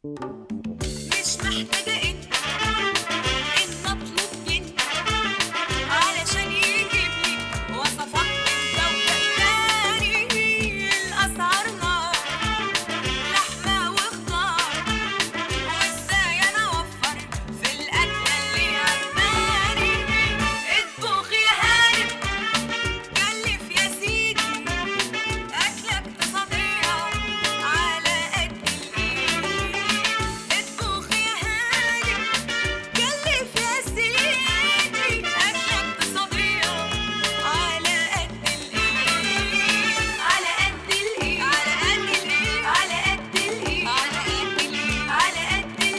مش محتاجة انت ان اطلب منك علشان يجيب لي وصفات انت وكتاني الاسعار نار لحمة وخضار وازاي انا اوفر في الاكلة اللي عجباني اطبخ يا هانم كلف يا سيدي أكلة اقتصادية على قد الإيد اطبخ يا هاني كلف يا سيدي أكلة اقتصادية على قد الإيد على قد الإيد على قد الإيد على قد الإيد على قد الإيد على قد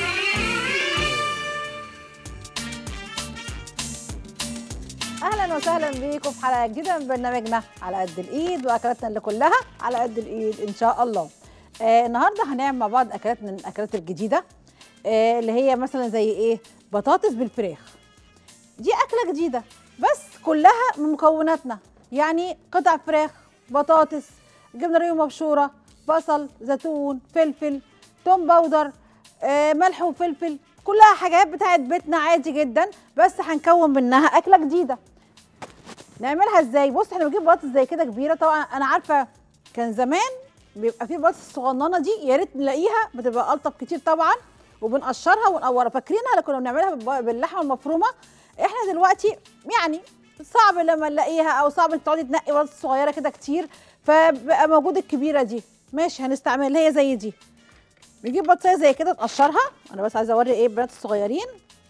الإيد اهلا وسهلا بيكم في حلقه جديده من برنامجنا على قد الايد واكلاتنا اللي كلها على قد الايد ان شاء الله آه النهارده هنعمل مع بعض اكلات من الاكلات الجديده آه اللي هي مثلا زي ايه بطاطس بالفراخ دي اكله جديده بس كلها من مكوناتنا يعني قطع فراخ بطاطس جبنه رومي مبشوره بصل زيتون فلفل توم باودر آه ملح وفلفل كلها حاجات بتاعت بيتنا عادي جدا بس هنكون منها اكله جديده نعملها ازاي بص احنا بنجيب بطاطس زي كده كبيره طبعا انا عارفه كان زمان بيبقى في بطاطس الصغننه دي يا ريت نلاقيها بتبقى الطف كتير طبعا وبنقشرها ونقورها فاكرينها اللي كنا بنعملها بالب- باللحمه المفرومه احنا دلوقتي يعني صعب لما نلاقيها او صعب انك تقعدي تنقي بطاطس صغيره كده كتير فبقى موجود الكبيره دي ماشي هنستعمل اللي هي زي دي نجيب بطاطسيه زي كده تقشرها انا بس عايزه اوري ايه البنات الصغيرين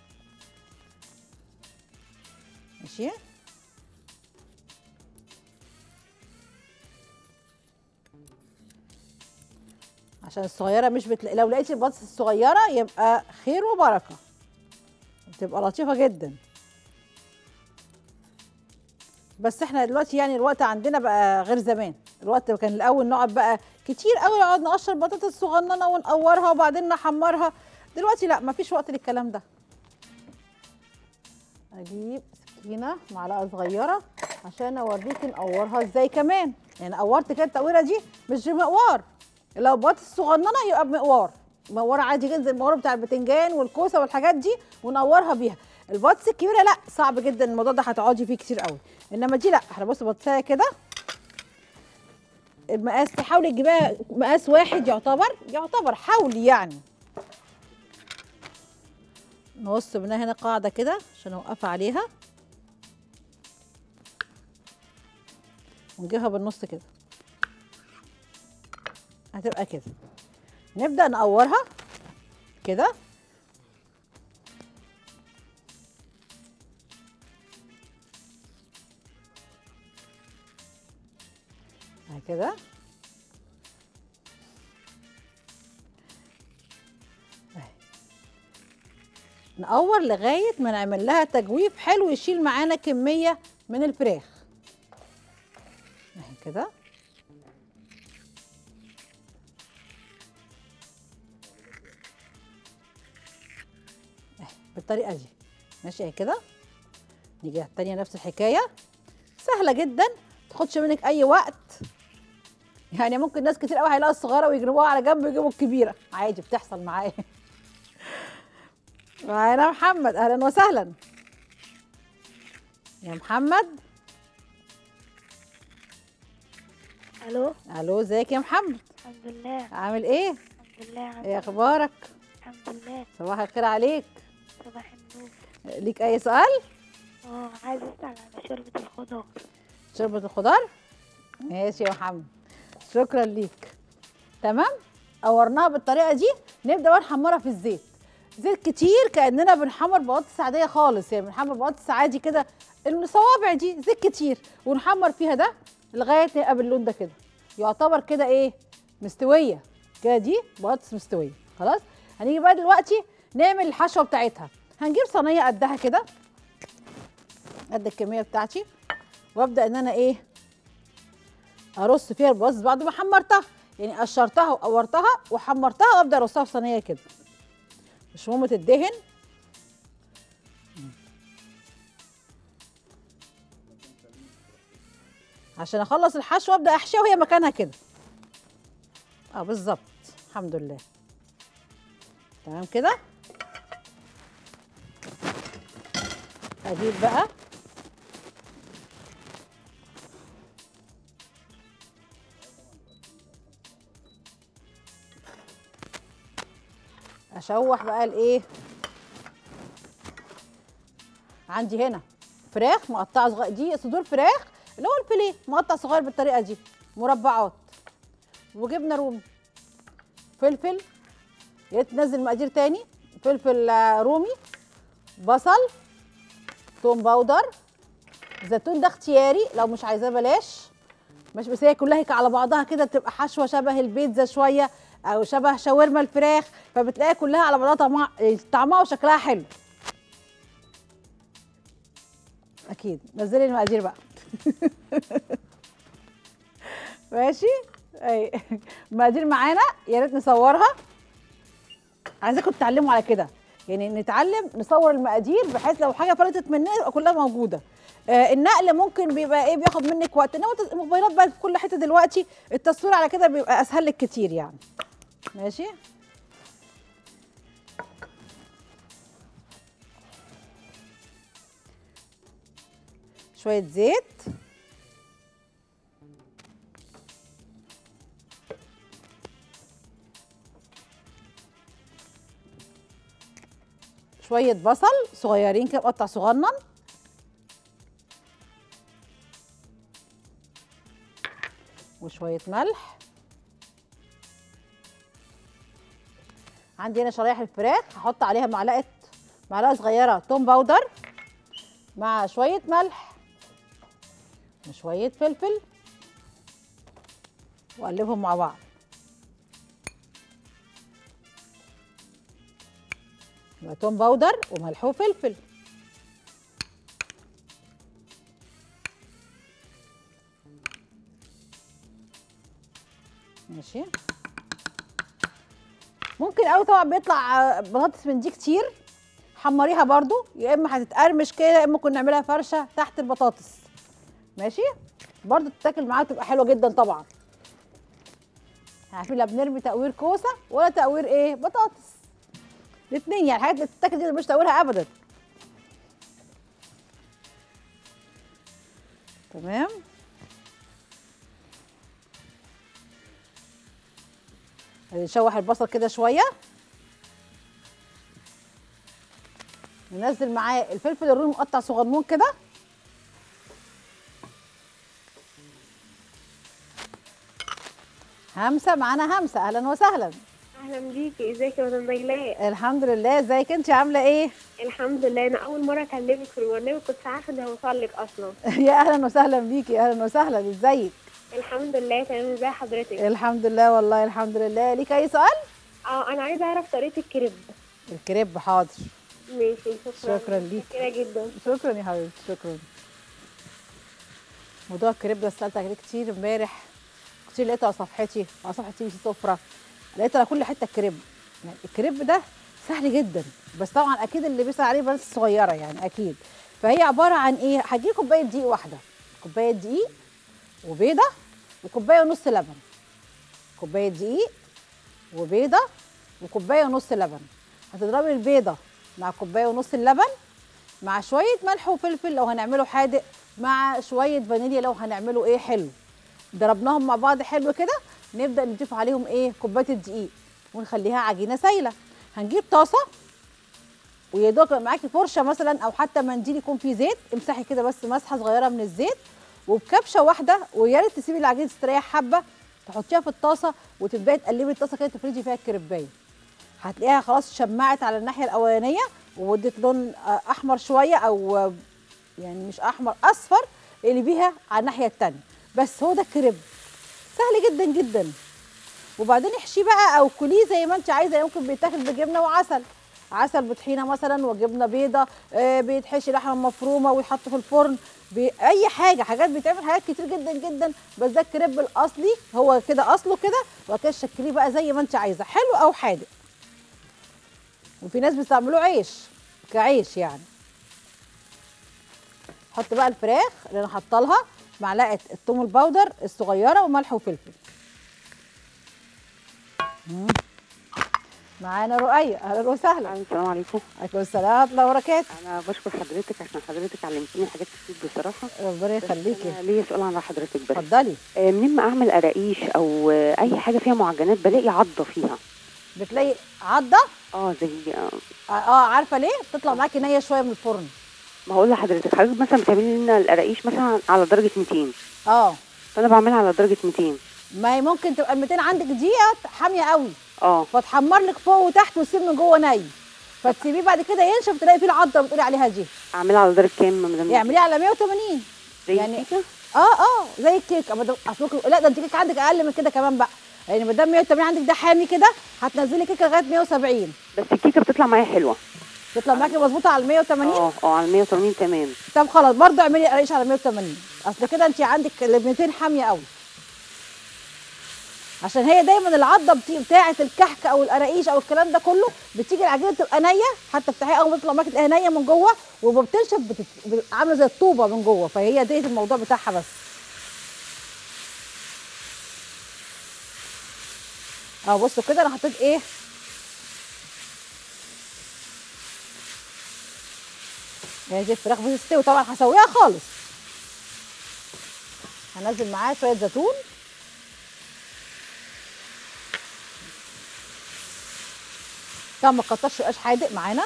ماشي عشان الصغيره مش بتلاقي لو لقيتي البطاطس الصغيره يبقى خير وبركه بتبقى لطيفه جدا بس احنا دلوقتي يعني الوقت عندنا بقى غير زمان الوقت كان الاول نقعد بقى كتير قوي نقعد نقشر بطاطس صغننه ونقورها وبعدين نحمرها دلوقتي لا مفيش وقت للكلام ده اجيب سكينه معلقه صغيره عشان اوريكي نقورها ازاي كمان يعني قورت كده التقويره دي مش بمقوار لو بطاطس صغننه يبقى بمقوار مقوره عادي جدا المقوار بتاع البتنجان والكوسه والحاجات دي ونقورها بيها البطاطس الكبيره لا صعب جدا الموضوع ده هتقعدي فيه كتير قوي انما دي لا احنا بص بطاطسايه كده المقاس تحاولي تجيبيها مقاس واحد يعتبر يعتبر حاولي يعني نقص منها هنا قاعده كده عشان اوقفها عليها ونجيبها بالنص كده هتبقى كده نبدا نقورها كده كده نقور لغايه ما نعمل لها تجويف حلو يشيل معانا كميه من الفراخ اهي كده اهي بالطريقه دي ماشي اهي كده نيجي على التانية نفس الحكايه سهله جدا تاخدش منك اي وقت يعني ممكن ناس كتير قوي هيلاقوا الصغيره ويجربوها على جنب ويجيبوا الكبيره عادي بتحصل معايا معانا محمد اهلا وسهلا يا محمد الو الو ازيك يا محمد الحمد لله عامل ايه الحمد لله عم- ايه اخبارك الحمد لله صباح الخير عليك صباح النور ليك اي سؤال اه عايز اسال على شوربه الخضار شوربه الخضار ماشي يا محمد شكرا ليك تمام قورناها بالطريقه دي نبدا بقى نحمرها في الزيت زيت كتير كاننا بنحمر بطاطس عاديه خالص يعني بنحمر بطاطس عادي كده الصوابع دي زيت كتير ونحمر فيها ده لغايه يبقى باللون ده كده يعتبر كده ايه مستويه كده دي بطاطس مستويه خلاص هنيجي بقى دلوقتي نعمل الحشوه بتاعتها هنجيب صينيه قدها كده قد الكميه بتاعتي وابدا ان انا ايه ارص فيها البطاطس بعد ما حمرتها يعني قشرتها وقورتها وحمرتها وابدا ارصها في صينيه كده مش مهم تدهن عشان اخلص الحشوه ابدا احشيها وهي مكانها كده اه بالظبط الحمد لله تمام كده اجيب بقى اشوح بقى الايه عندي هنا فراخ مقطعه صغير دي صدور فراخ اللي هو الفيليه مقطع صغير بالطريقه دي مربعات وجبنه رومي فلفل يا ريت تنزل مقادير تاني فلفل آه، رومي بصل توم باودر زيتون ده اختياري لو مش عايزاه بلاش مش بس هي كلها هيك على بعضها كده بتبقى حشوه شبه البيتزا شويه او شبه شاورما الفراخ فبتلاقيها كلها على بعضها طعمها طعمها وشكلها حلو اكيد نزلي المقادير بقى ماشي اي المقادير معانا يا ريت نصورها عايزاكم تتعلموا على كده يعني نتعلم نصور المقادير بحيث لو حاجه فلتت مننا يبقى كلها موجوده آه النقل ممكن بيبقى ايه بياخد منك وقت انما الت- الموبايلات بقى في كل حته دلوقتي التصوير على كده بيبقى اسهل لك كتير يعني ماشي شويه زيت شويه بصل صغيرين كده مقطع صغنن وشويه ملح عندي هنا شرايح الفراخ هحط عليها معلقه معلقه صغيره توم باودر مع شويه ملح وشويه فلفل واقلبهم مع بعض يبقى توم باودر وملح وفلفل ماشي ممكن قوي طبعا بيطلع آه، بطاطس من دي كتير حمريها برضو يا اما هتتقرمش كده يا اما ممكن نعملها فرشه تحت البطاطس ماشي برضو تتاكل معاها تبقى حلوه جدا طبعا عارفين لا بنرمي تقوير كوسه ولا تقوير ايه بطاطس الاثنين يعني الحاجات اللي بتتاكل دي مش تقويرها ابدا تمام نشوح البصل كده شويه ننزل معاه الفلفل الرومي مقطع صغنون كده همسه معانا همسه اهلا وسهلا اهلا بيكي ازيك يا مدام نجلاء الحمد لله ازيك انت عامله ايه الحمد لله انا اول مره اكلمك في البرنامج كنت عارفه اني هوصل لك اصلا يا اهلا وسهلا بيكي اهلا وسهلا ازيك الحمد لله تمام ازي حضرتك الحمد لله والله الحمد لله ليك اي سؤال اه انا عايزه اعرف طريقه الكريب الكريب حاضر ماشي شكرا شكرا ليك. كده جدا شكرا يا حبيبتي شكرا موضوع الكريب ده سالت عليه كتير امبارح كتير لقيته على صفحتي على صفحه تي في سفره لقيت على كل حته كريب يعني الكريب ده سهل جدا بس طبعا اكيد اللي بيسال عليه بس صغيره يعني اكيد فهي عباره عن ايه هتجيب كوبايه دقيق واحده كوبايه دقيق وبيضه وكوبايه ونص لبن كوبايه دقيق وبيضه وكوبايه ونص لبن هتضربي البيضه مع كوبايه ونص اللبن مع شويه ملح وفلفل لو هنعمله حادق مع شويه فانيليا لو هنعمله ايه حلو ضربناهم مع بعض حلو كده نبدا نضيف عليهم ايه كوبايه الدقيق ونخليها عجينه سايله هنجيب طاسه ويا دوب يبقى معاكي فرشه مثلا او حتى منديل يكون فيه زيت امسحي كده بس مسحه صغيره من الزيت وبكبشه واحده ويا ريت تسيبي العجينه تستريح حبه تحطيها في الطاسه وتبداي تقلبي الطاسه كده تفردي فيها الكريبايه هتلاقيها خلاص شمعت على الناحيه الاولانيه وودت لون آه، احمر شويه او آه، يعني مش احمر اصفر اقلبيها على الناحيه الثانيه بس هو ده الكريب سهل جدا جدا وبعدين احشيه بقى او كليه زي ما انت عايزه ممكن بيتاكل بجبنه وعسل عسل بطحينه مثلا وجبنه بيضه آه بيتحشي لحمه مفرومه ويتحط في الفرن باي حاجه حاجات بيتعمل حاجات كتير جدا جدا بس ده الكريب الاصلي هو كده اصله كده وبعد كده تشكليه بقى زي ما انت عايزه حلو او حادق وفي ناس بيستعملوه عيش كعيش يعني حط بقى الفراخ اللي انا حاطه لها معلقه الثوم الباودر الصغيره وملح وفلفل مم. معانا رؤية اهلا وسهلا السلام عليكم عليكم السلام ورحمة الله وبركاته انا بشكر حضرتك عشان حضرتك علمتني حاجات كتير بصراحه ربنا بس يخليكي أنا ليا سؤال على حضرتك بس اتفضلي آه، منين ما اعمل قراقيش او آه، اي حاجه فيها معجنات بلاقي عضه فيها بتلاقي عضة اه زي آه، اه آه، عارفة ليه بتطلع معاكي نية شوية من الفرن ما هقول لحضرتك حضرتك مثلا بتعملي لنا القراقيش مثلا على درجه 200 اه فانا بعملها على درجه 200 ما هي ممكن تبقى ال 200 عندك دقيقة حامية قوي اه فتحمر لك فوق وتحت ويصير من جوه ني فتسيبيه بعد كده ينشف تلاقي فيه العضه اللي بتقولي عليها دي اعملها على درجه كام يا مدام اعمليه على 180 زي يعني- الكيكة؟ اه اه زي الكيك أما ده- اصل ممكن- لا ده انت كيك عندك اقل من كده كمان بقى يعني ما دام 180 عندك ده حامي كده هتنزلي كيكه لغايه 170 بس الكيكه بتطلع معايا حلوه تطلع معاكي مظبوطه على 180 اه اه على 180 تمام طب خلاص برضه اعملي قريش على 180 اصل كده انت عندك ال 200 حاميه قوي عشان هي دايما العضه بتي- بتاعه الكحك او القراقيش او الكلام ده كله بتيجي العجينه تبقى نيه حتى بتفتحيها اول ما تطلع معاكي تلاقيها نيه من جوه وما بتنشف بتت... بت- عامله زي الطوبه من جوه فهي ديت الموضوع بتاعها بس اه بصوا كده انا حطيت ايه هي دي الفراخ بتستوي طبعا هسويها خالص هنزل معاها شويه زيتون طبعا ما تكترش يبقاش حادق معانا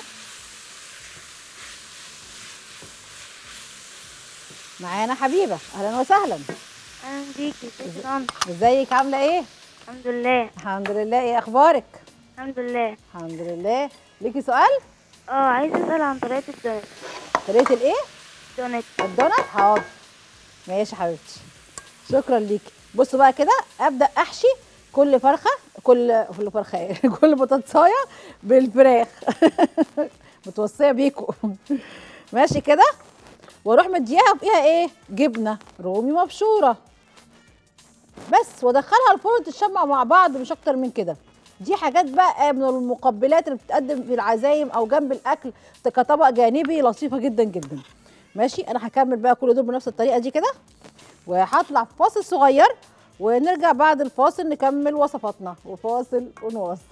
معانا حبيبه اهلا وسهلا اهلا بيكي ازيك يا طنط ازيك عامله ايه الحمد لله الحمد لله ايه اخبارك الحمد لله الحمد لله ليكي سؤال اه عايزه اسال عن طريقه الدونت طريقه الايه دونت الدونات حاضر ماشي يا حبيبتي شكرا ليكي بصوا بقى كده ابدا احشي كل فرخه كل كل فرخه إيه؟ كل بطاطسايه بالفراخ متوصيه بيكو ماشي كده واروح مدياها فيها ايه جبنه رومي مبشوره بس وادخلها الفرن تتشمع مع بعض مش اكتر من كده دي حاجات بقى من المقبلات اللي بتتقدم في العزايم او جنب الاكل كطبق جانبي لطيفه جدا جدا ماشي انا هكمل بقى كل دول بنفس الطريقه دي كده وهطلع في فاصل صغير ونرجع بعد الفاصل نكمل وصفاتنا وفاصل ونواصل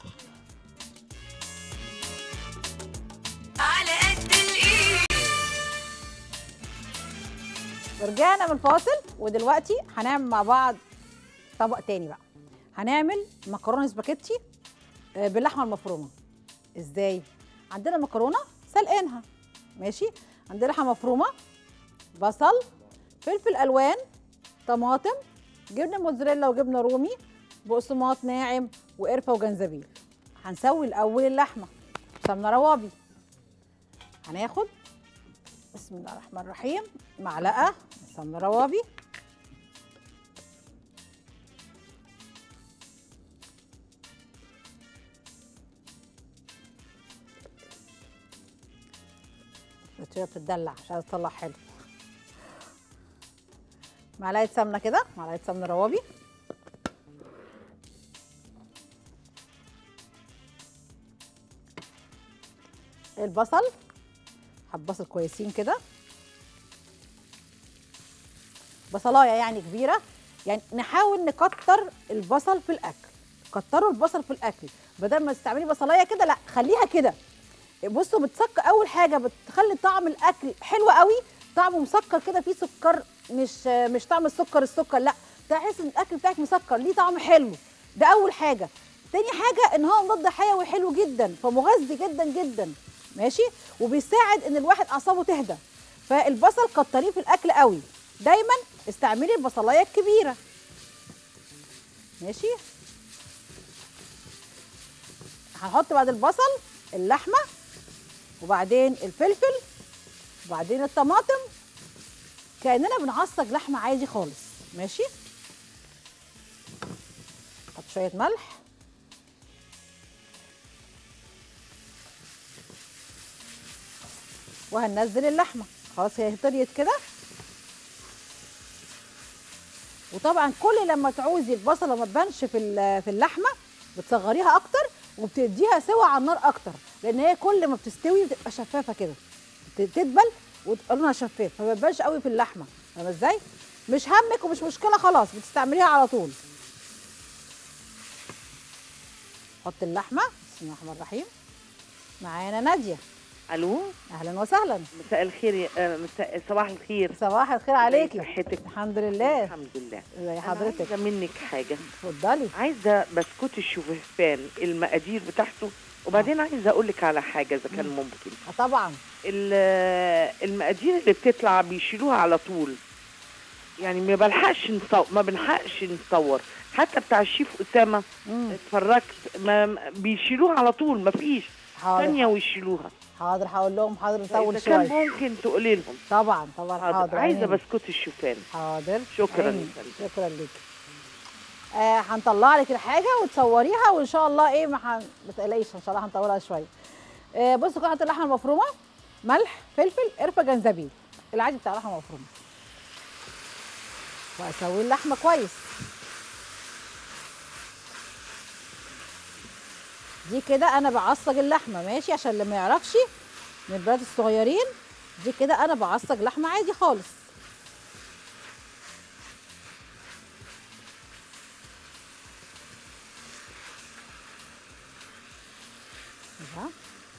على قد الايد ورجعنا من الفاصل ودلوقتي هنعمل مع بعض طبق تاني بقى هنعمل مكرونه سباكيتي آه، باللحمه المفرومه ازاي عندنا مكرونه سلقانها ماشي عندنا لحمه مفرومه بصل فلفل الوان طماطم جبنه موتزاريلا وجبنه رومي بقسماط ناعم وقرفه وجنزبيل هنسوي الاول اللحمه سمنه روابي هناخد بسم الله الرحمن الرحيم معلقه سمنه روابي الطريقه بتدلع مش عايزه تطلع حلو معلقه سمنه كده معلقه سمنه روابي البصل حب بصل كويسين كده بصلايه يعني كبيره يعني نحاول نكتر البصل في الاكل كتروا البصل في الاكل بدل ما تستعملي بصلايه كده لا خليها كده بصوا بتسكر اول حاجه بتخلي طعم الاكل حلو قوي طعمه مسكر كده فيه سكر مش مش طعم السكر السكر لا تحس ان الاكل بتاعك مسكر ليه طعم حلو ده اول حاجه تاني حاجه ان هو مضاد حيوي حلو جدا فمغذي جدا جدا ماشي وبيساعد ان الواحد اعصابه تهدى فالبصل كتريه في الاكل قوي دايما استعملي البصلايه الكبيره ماشي هنحط بعد البصل اللحمه وبعدين الفلفل وبعدين الطماطم كاننا بنعصج لحمه عادي خالص ماشي حط شويه ملح وهننزل اللحمه خلاص هي طريت كده وطبعا كل لما تعوزي البصله ما تبانش في ال- في اللحمه بتصغريها اكتر وبتديها سوا على النار اكتر لان هي كل ما بتستوي بتبقى شفافه كده ت- تدبل وتبقى لونها شفاف فما بتبانش قوي في اللحمه فاهمه ازاي مش همك ومش مشكله خلاص بتستعمليها على طول حط اللحمه بسم الله الرحمن الرحيم معانا ناديه الو اهلا وسهلا مساء الخير يا آه، مساء صباح الخير صباح الخير ازي عليكي صحتك الحمد لله الحمد لله ازي أنا حضرتك عايزه منك حاجه اتفضلي عايزه بسكوت الشوفان المقادير بتاعته وبعدين عايزه اقول لك على حاجه اذا كان ممكن آه طبعا ال- المقادير اللي بتطلع بيشيلوها على طول يعني ما بلحقش نصور ما بنحقش نصور حتى بتاع الشيف اسامه مم. اتفرجت ما ما- بيشيلوها على طول ما فيش حاضر ثانيه ويشيلوها حاضر هقول لهم حاضر نطول اذا كان شويه ممكن تقولي لهم طبعا طبعا حاضر, حاضر عايزه عيني. بسكوت الشوفان حاضر شكراً عيني. يا فندم. شكرا ليك آه هنطلع لك الحاجه وتصوريها وان شاء الله ايه ما هن- ما تقلقيش ان شاء الله هنطولها شويه آه بصوا كده حط اللحمه المفرومه ملح فلفل قرفه جنزبيل العادي بتاع اللحمه المفرومه واسوي اللحمه كويس دي كده انا بعصج اللحمه ماشي عشان اللي ما يعرفش من البنات الصغيرين دي كده انا بعصج لحمه عادي خالص كده.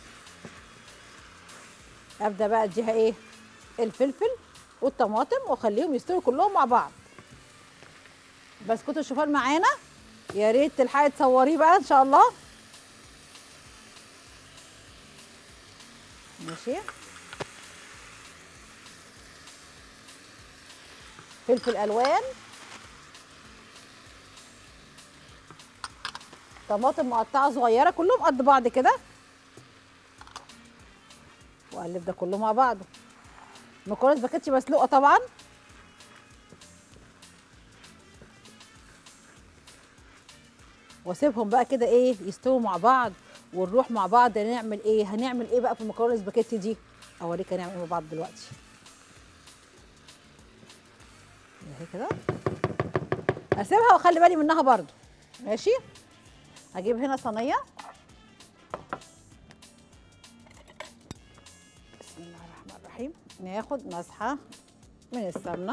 ابدا بقى اديها ايه الفلفل والطماطم واخليهم يستووا كلهم مع بعض بسكوت الشوفان معانا يا ريت تلحقي تصوريه بقى ان شاء الله ماشي فلفل الوان طماطم مقطعه صغيره كلهم قد بعض كده واقلب ده كله مع بعضه مكرونه سباكيتي مسلوقه طبعا واسيبهم بقى كده ايه يستووا مع بعض ونروح مع بعض نعمل ايه هنعمل ايه بقى في المكرونه سباكيتي دي اوريك هنعمل ايه مع بعض دلوقتي اهي كده اسيبها واخلي بالي منها برضو ماشي هجيب هنا صينيه بسم الله الرحمن الرحيم ناخد مسحه من السمنه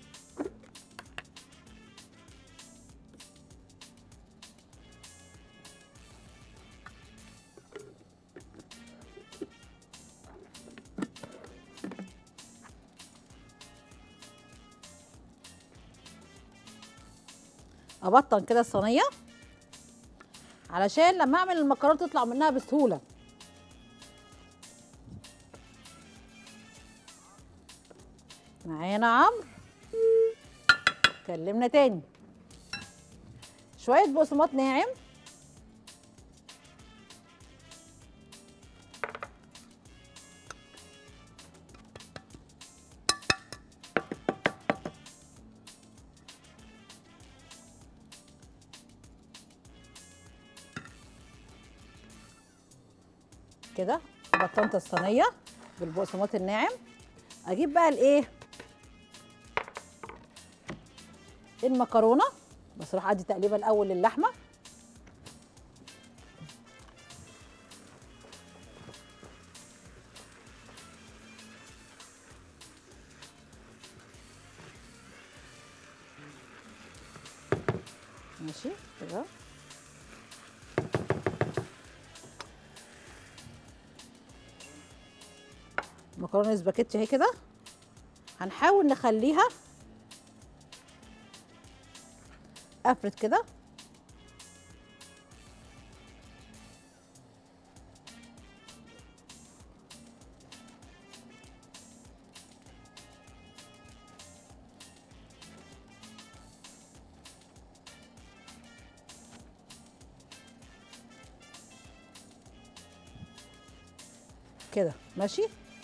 ابطن كده الصينيه علشان لما اعمل المكرونه تطلع منها بسهوله معانا عمرو كلمنا تاني شويه بقسماط ناعم كده بطنت الصينيه بالبقسماط الناعم اجيب بقى الايه المكرونه بس راح ادي تقليبه الاول للحمه ماشي كده مكرونه سباكيتي اهي كده هنحاول نخليها افرد كده كده ماشي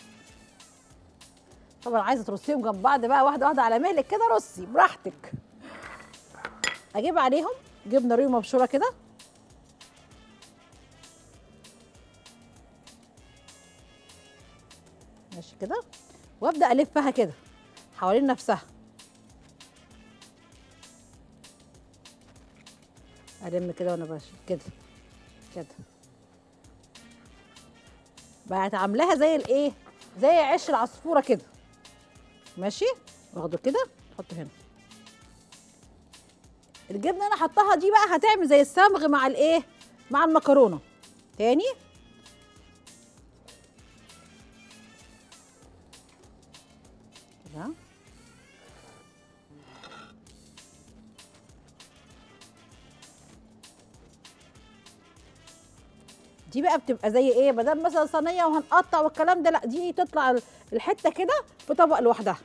طبعا عايزه ترصيهم جنب بعض بقى واحده واحده على مهلك كده رصي براحتك اجيب عليهم جبنه رومي مبشوره كده ماشي كده وابدا الفها كده حوالين نفسها الم كده وانا ماشي كده كده بقت عاملاها زي الايه زي عش العصفوره كده ماشي واخده كده تحطه هنا الجبنه انا حطاها دي بقى هتعمل زي الصمغ مع الايه مع المكرونه تاني كده دي بقى بتبقى زي ايه بدل مثلا صينيه وهنقطع والكلام ده لا دي تطلع ال- الحته كده في طبق لوحدها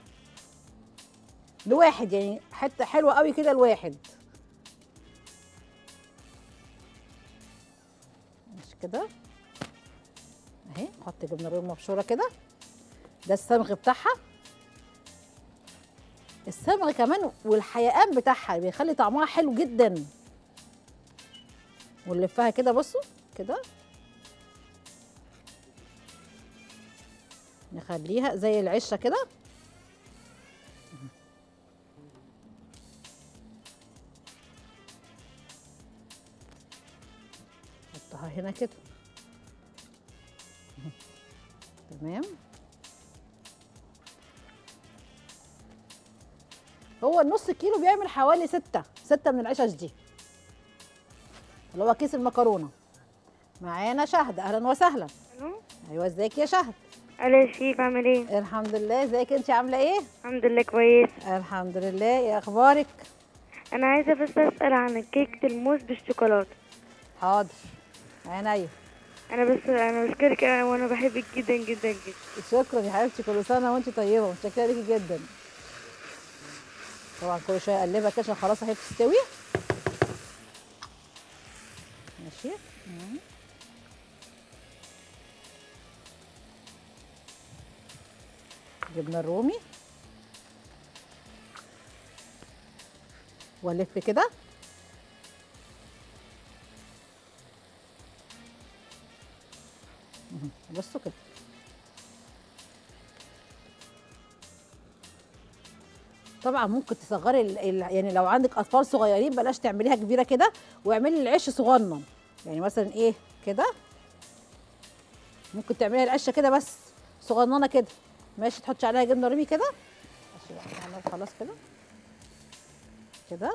لواحد يعني حته حلوه قوي كده لواحد مش كده اهي نحط جبنه رومي مبشوره كده ده الصمغ بتاعها الصمغ كمان والحيقان بتاعها بيخلي طعمها حلو جدا ونلفها كده بصوا كده نخليها زي العشه كده نحطها هنا كده تمام هو النص كيلو بيعمل حوالي ستة ستة من العشش دي اللي هو كيس المكرونة معانا شهد أهلا وسهلا الو أيوة ازيك يا شهد الو يا شيف عامل ايه الحمد لله ازيك انت عاملة ايه الحمد لله كويس الحمد لله ايه أخبارك انا عايزه بس اسال عن كيكه الموز بالشوكولاته حاضر عينيا انا بس انا بشكرك أنا وانا بحبك جدا جدا جدا شكرا يا حبيبتي كل سنة وانت طيبة متشكرة ليكي جدا طبعا كل شوية اقلبها كده عشان خلاص اهي بتستوي ماشي مم. جبنة الرومي والف كده مهم. بصوا كده طبعا ممكن تصغري ال- ال- يعني لو عندك اطفال صغيرين بلاش تعمليها كبيره كده واعملي العيش صغنن يعني مثلا ايه كده ممكن تعمليها العشه كده بس صغننه كده ماشي تحطي عليها جبنه رومي كده ماشي بقى نعمل خلاص كده كده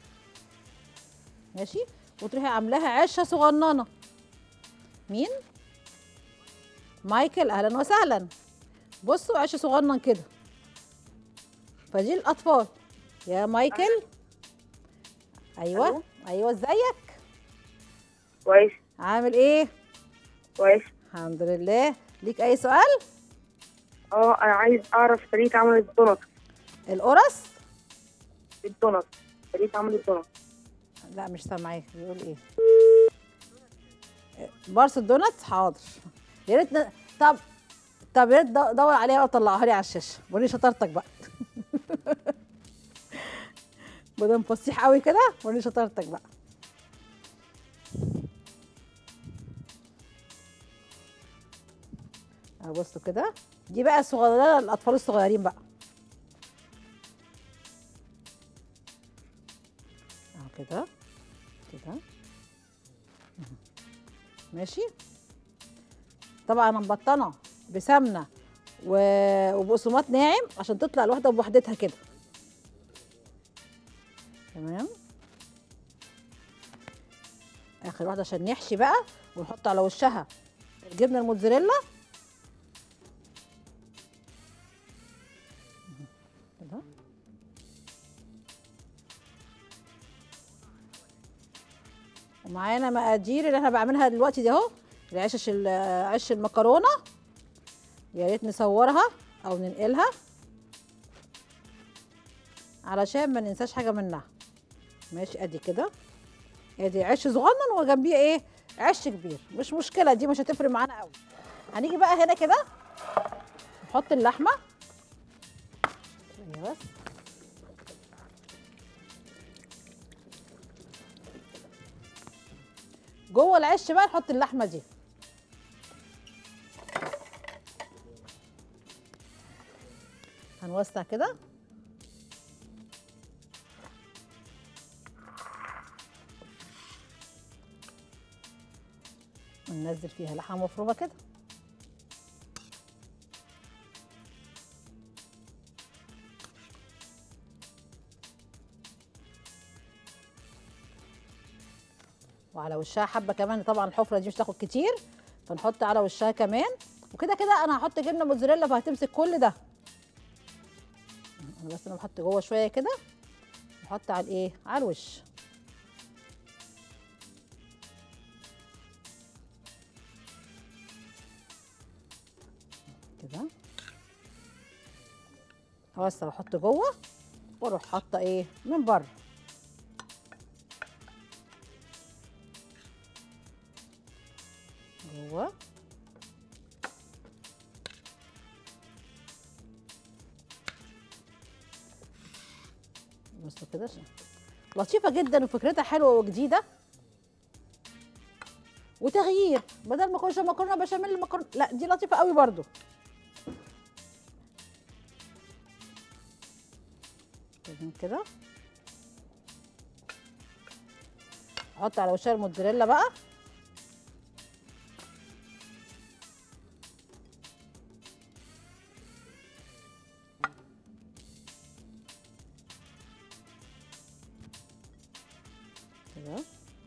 ماشي وتروحي عاملاها عشه صغننه مين مايكل اهلا وسهلا بصوا عيش صغنن كده فدي الاطفال يا مايكل ايوه ألو؟ ايوه ازيك كويس عامل ايه كويس الحمد لله ليك اي سؤال اه انا عايز اعرف طريقه عمل الدونت القرص الدونت طريقه عمل الدونت لا مش سامعاه بيقول ايه بارس الدونات حاضر يا ريت ن- طب طب يا ريت دو- دور عليها وطلعها لي على الشاشه وريني شطارتك بقى بدل فصيح قوي كده وريني شطارتك بقى اهو بصوا كده دي بقى الصغيره الاطفال الصغيرين بقى اهو كده كده مهم. ماشي طبعا انا مبطنه بسمنه و- وبقسماط ناعم عشان تطلع الواحده بوحدتها كده تمام اخر واحده عشان نحشي بقى ونحط على وشها الجبنه الموتزاريلا مهم. كده ومعانا مقادير اللي احنا بعملها دلوقتي دي اهو العشش ال- عش المكرونه يا ريت نصورها او ننقلها علشان ما ننساش حاجه منها ماشي ادي كده ادي عش صغنن وجنبيه ايه عش كبير مش مشكله دي مش هتفرق معانا قوي هنيجي بقى هنا كده نحط اللحمه ثانية بس جوه العش بقى نحط اللحمه دي هنوسع كده وننزل فيها لحمه مفرومه كده على وشها حبه كمان طبعا الحفره دي مش تاخد كتير فنحط على وشها كمان وكده كده انا هحط جبنه موتزاريلا فهتمسك كل ده انا بس انا بحط جوه شويه كده نحط على الايه على الوش كده بس بحط جوه واروح حاطه ايه من بره جوه بس كده عشان- لطيفه جدا وفكرتها حلوه وجديده وتغيير بدل ما كل شويه مكرونه بشاميل مكرونه لا دي لطيفه قوي برضو كده كده احط على وشها الموتزاريلا بقى كده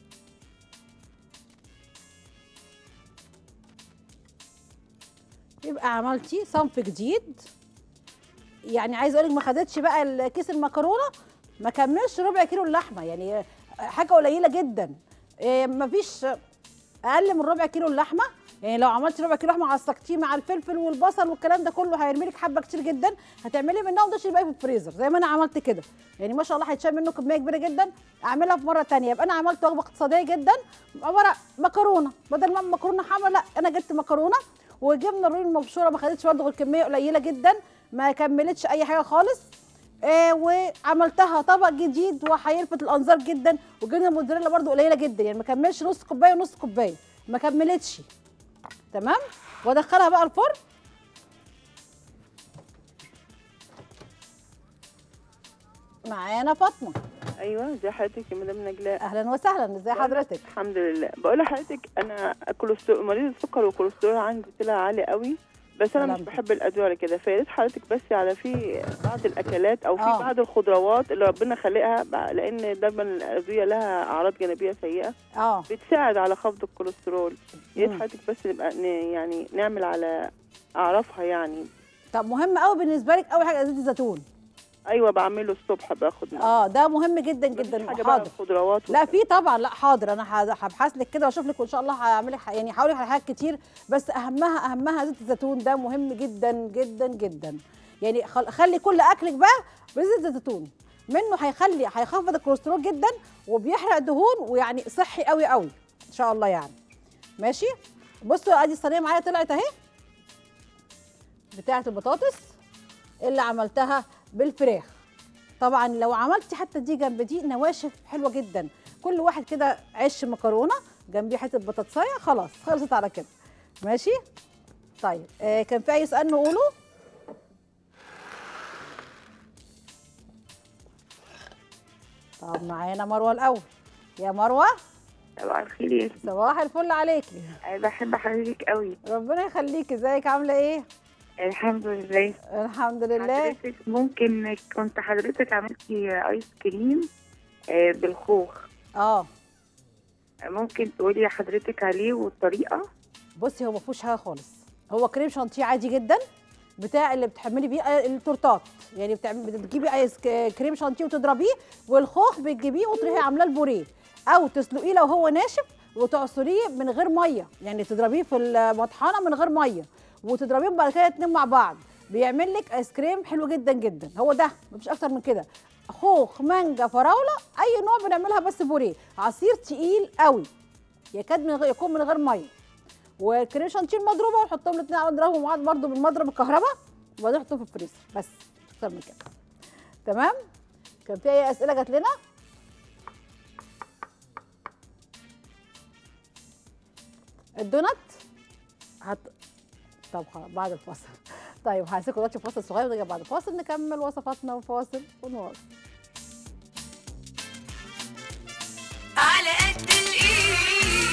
يبقى عملتي صنف جديد يعني عايزه اقول لك ما خدتش بقى الكيس المكرونه ما كملش ربع كيلو اللحمه يعني حاجه قليله جدا إيه، مفيش اقل من ربع كيلو اللحمه يعني لو عملتي ربع كيلو لحمه عصقتيه مع الفلفل والبصل والكلام ده كله هيرمي لك حبه كتير جدا هتعملي منها وتضيفي الباقي في الفريزر زي ما انا عملت كده يعني ما شاء الله هيتشال منه كميه كبيره جدا اعملها في مره تانية يبقى انا عملت وجبه اقتصاديه جدا عباره مكرونه بدل ما أعمل مكرونه حمرا لا انا جبت مكرونه وجبنه الرومي المبشوره ما خدتش برضه غير كميه قليله جدا ما كملتش اي حاجه خالص آه وعملتها طبق جديد وهيلفت الانظار جدا وجبنه الموتزاريلا برضو قليله جدا يعني ما كملش نص كوبايه ونص كوبايه ما كملتش تمام وادخلها بقى الفرن معانا فاطمه ايوه ازي حضرتك يا مدام نجلاء اهلا وسهلا ازي حضرتك الحمد لله بقول لحضرتك انا كوليسترول مريض السكر والكوليسترول عندي طلع عالي قوي بس انا مش سلامتك. بحب الادويه ولا كده فيا ريت حضرتك بس على في بعض الاكلات او في آه. بعض الخضروات اللي ربنا خلقها بع- لان دايما الادويه لها اعراض جانبيه سيئه اه بتساعد على خفض الكوليسترول يا ريت مم. حضرتك بس نبقى ن- يعني نعمل على اعرافها يعني طب مهم قوي بالنسبه لك اول حاجه زيت الزيتون ايوه بعمله الصبح باخد معاه. اه ده مهم جدا مفيش جدا حاجه بقى حاضر خضروات لا وكده. في طبعا لا حاضر انا ه- هبحث لك كده واشوف لك وان شاء الله هعمل لك يعني هقول لك على حاجات كتير بس اهمها اهمها زيت الزيتون ده مهم جدا جدا جدا يعني خل- خلي كل اكلك بقى بزيت الزيتون منه هيخلي هيخفض الكوليسترول جدا وبيحرق دهون ويعني صحي قوي قوي ان شاء الله يعني ماشي بصوا ادي الصينيه معايا طلعت اهي بتاعه البطاطس اللي عملتها بالفراخ طبعا لو عملتي حتى دي جنب دي نواشف حلوه جدا كل واحد كده عش مكرونه جنبيه حته بطاطسايه خلاص خلصت على كده ماشي طيب آه كان في اي سؤال نقوله طب معانا مروه الاول يا مروه صباح الخير صباح الفل عليكي أنا بحب حضرتك قوي ربنا يخليكي ازيك عامله ايه الحمد لله الحمد لله حضرتك ممكن كنت حضرتك عملتي ايس كريم آه، بالخوخ اه ممكن تقولي حضرتك عليه والطريقة بصي هو ما فيهوش حاجه خالص هو كريم شانتيه عادي جدا بتاع اللي بتحملي بيه آه، التورتات يعني بتعم- بتجيبي ايس ك- كريم شانتيه وتضربيه والخوخ بتجيبيه وتروحي عاملاه البوريه او تسلقيه لو هو ناشف وتعصريه من غير ميه يعني تضربيه في المطحنه من غير ميه وتضربيهم بعد كده اتنين مع بعض بيعمل لك ايس كريم حلو جدا جدا هو ده مفيش اكتر من كده خوخ مانجا فراوله اي نوع بنعملها بس بوريه عصير تقيل قوي يكاد من غير يكون من غير ميه والكريم شانتيه المضروبه ونحطهم الاثنين على نضربهم مع بعض برده بالمضرب الكهرباء وبعدين نحطهم في الفريزر بس مش اكتر من كده تمام كان في اي اسئله جات لنا الدونت هت طب خلاص بعد الفاصل طيب هسيبكم دلوقتي فاصل صغير ونرجع بعد الفاصل نكمل وصفاتنا وفاصل ونواصل على قد الايد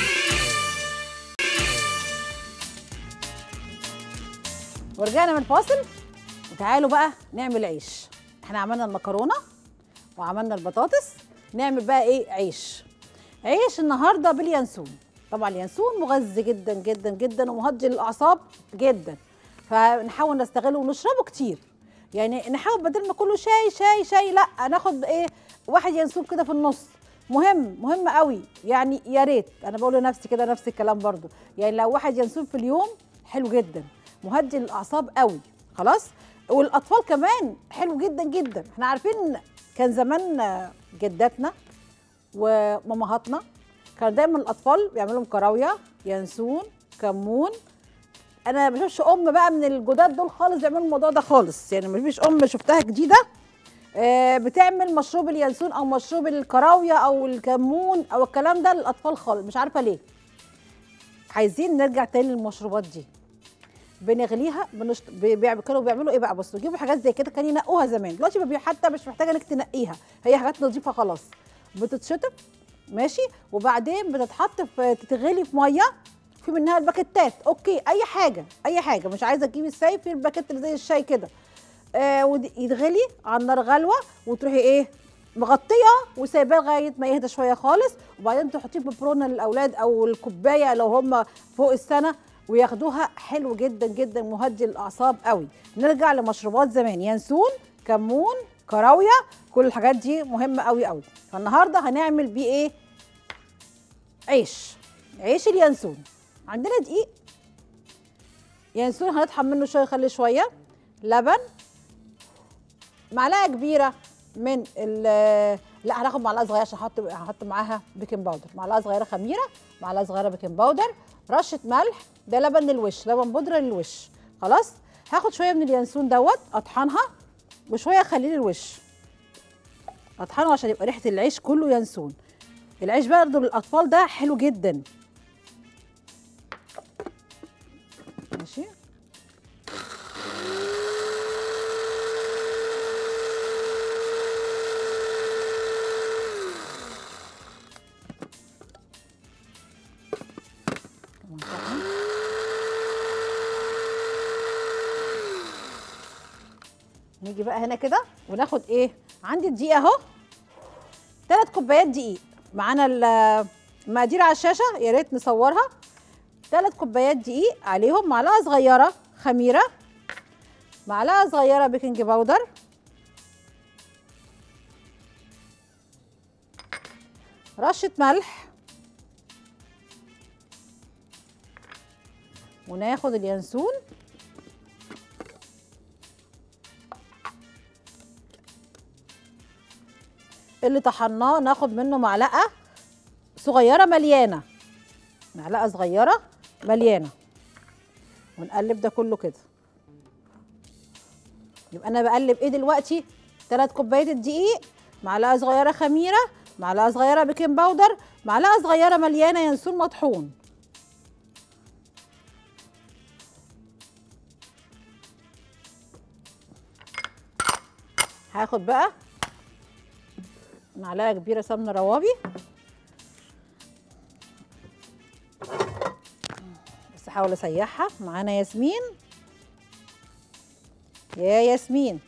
ورجعنا من الفاصل وتعالوا بقى نعمل عيش احنا عملنا المكرونه وعملنا البطاطس نعمل بقى ايه عيش عيش النهارده باليانسون طبعا اليانسون مغذي جدا جدا جدا ومهدي للاعصاب جدا فنحاول نستغله ونشربه كتير يعني نحاول بدل ما كله شاي شاي شاي لا ناخد ايه واحد ينسون كده في النص مهم مهم قوي يعني يا ريت انا بقول لنفسي كده نفس الكلام برضو يعني لو واحد ينسون في اليوم حلو جدا مهدي للاعصاب قوي خلاص والاطفال كمان حلو جدا جدا احنا عارفين كان زمان آه، جداتنا ومامهاتنا كان دايما الاطفال بيعملوا لهم كراويه ينسون كمون انا ما بشوفش ام بقى من الجداد دول خالص بيعملوا الموضوع ده خالص يعني ما فيش ام شفتها جديده آه، بتعمل مشروب اليانسون او مشروب الكراويه او الكمون او الكلام ده للاطفال خالص مش عارفه ليه عايزين نرجع تاني للمشروبات دي بنغليها بنشط... بي- بيعملوا كانوا بيعملوا ايه بقى بصوا يجيبوا حاجات زي كده كانوا ينقوها زمان دلوقتي ما بي- حتى مش محتاجه انك تنقيها هي حاجات نظيفه خلاص بتتشطب ماشي وبعدين بتتحط في تتغلي في ميه في منها الباكيتات اوكي اي حاجه اي حاجه مش عايزه تجيبي الشاي في الباكيت اللي زي الشاي كده آه ود- يتغلي على النار غلوه وتروحي ايه مغطيه وسايباه لغايه ما يهدى شويه خالص وبعدين تحطيه في ببرونه للاولاد او الكوبايه لو هم فوق السنه وياخدوها حلو جدا جدا مهدي للاعصاب قوي نرجع لمشروبات زمان ينسون كمون كراويه كل الحاجات دي مهمه قوي قوي فالنهارده هنعمل بيه ايه عيش عيش اليانسون عندنا دقيق ينسون هنطحن منه شويه خلي شويه لبن معلقه كبيره من ال لا هناخد معلقه صغيره عشان هحط هحط معاها بيكنج باودر معلقه صغيره خميره معلقه صغيره بيكنج باودر رشه ملح ده لبن للوش لبن بودره للوش خلاص هاخد شويه من اليانسون دوت اطحنها وشويه اخليه للوش اطحنه عشان يبقى ريحه العيش كله ينسون العيش برضه للاطفال ده حلو جدا ماشي كمان طبعاً. نيجي بقى هنا كده وناخد ايه عندي الدقيق اهو ثلاث كوبايات دقيق معانا ال- المقادير على الشاشه يا ريت نصورها ثلاث كوبايات دقيق عليهم معلقه صغيره خميره معلقه صغيره بيكنج باودر رشه ملح وناخد اليانسون اللي طحناه ناخد منه معلقه صغيره مليانه معلقه صغيره مليانه ونقلب ده كله كده يبقى انا بقلب ايه دلوقتي ثلاث كوبايات الدقيق معلقه صغيره خميره معلقه صغيره بيكنج باودر معلقه صغيره مليانه ينسون مطحون هاخد بقى معلقه كبيره سمنه روابي بس احاول اسيحها معانا ياسمين يا ياسمين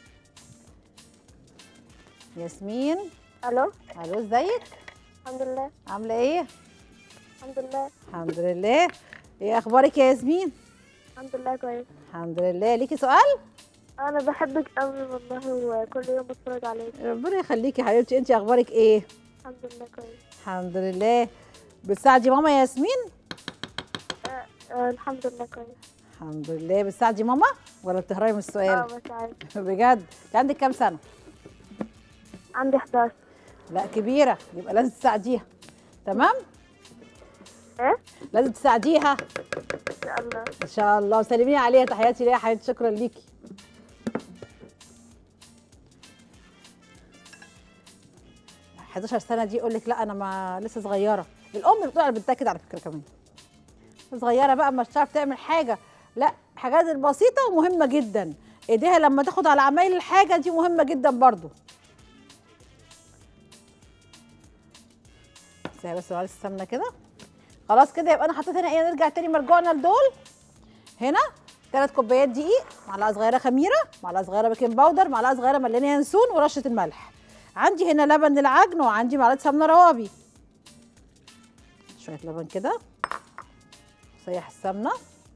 ياسمين الو الو ازيك الحمد لله عامله ايه الحمد لله الحمد لله ايه اخبارك يا ياسمين الحمد لله كويس الحمد لله ليكي سؤال انا بحبك قوي والله وكل يوم بتفرج عليك ربنا يخليكي يا حبيبتي انت اخبارك ايه الحمد لله كويس الحمد لله بتساعدي ماما يا ياسمين آه آه الحمد لله كويس الحمد لله بتساعدي ماما ولا بتهربي من السؤال اه مش عارف بجد انت عندك كام سنه عندي 11 لا كبيره يبقى لازم تساعديها تمام ايه لازم تساعديها ان شاء الله ان شاء الله سلميني عليها تحياتي ليها يا حبيبتي شكرا ليكي لا، 11 سنه دي يقول لك لا انا ما لسه صغيره الام بتقول على بنتها كده على فكره كمان صغيره بقى مش هتعرف تعمل حاجه لا حاجات البسيطه ومهمه جدا ايديها لما تاخد على عمايل الحاجه دي مهمه جدا برضو بس هي بس معلش السمنه كده خلاص كده يبقى انا حطيت هنا ايه نرجع تاني مرجوعنا لدول هنا ثلاث كوبايات دقيق معلقه صغيره خميره معلقه صغيره بيكنج باودر معلقه صغيره مليانه ينسون ورشه الملح عندي هنا لبن العجن وعندي معلقه سمنه روابي شويه لبن كده سيح السمنه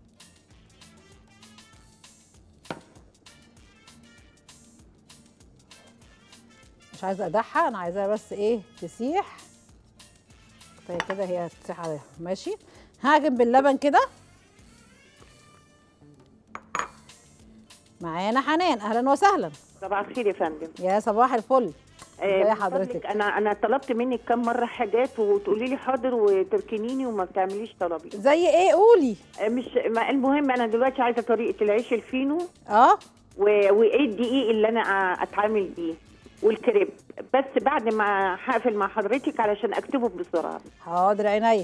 مش عايزه ادعها انا عايزاها بس ايه تسيح كفايه كده هي هتسيح عليها ماشي هعجن باللبن كده معانا حنان اهلا وسهلا صباح الخير يا فندم يا صباح الفل آه، ازي من حضرتك؟ فضلك انا انا طلبت منك كم مره حاجات وتقولي لي حاضر وتركنيني وما بتعمليش طلبي زي ايه قولي آه، مش ما المهم انا دلوقتي عايزه طريقه العيش الفينو اه و... وايه الدقيق اللي انا أ- اتعامل بيه والكريب بس بعد ما هقفل مع حضرتك علشان اكتبه بسرعه حاضر عينيا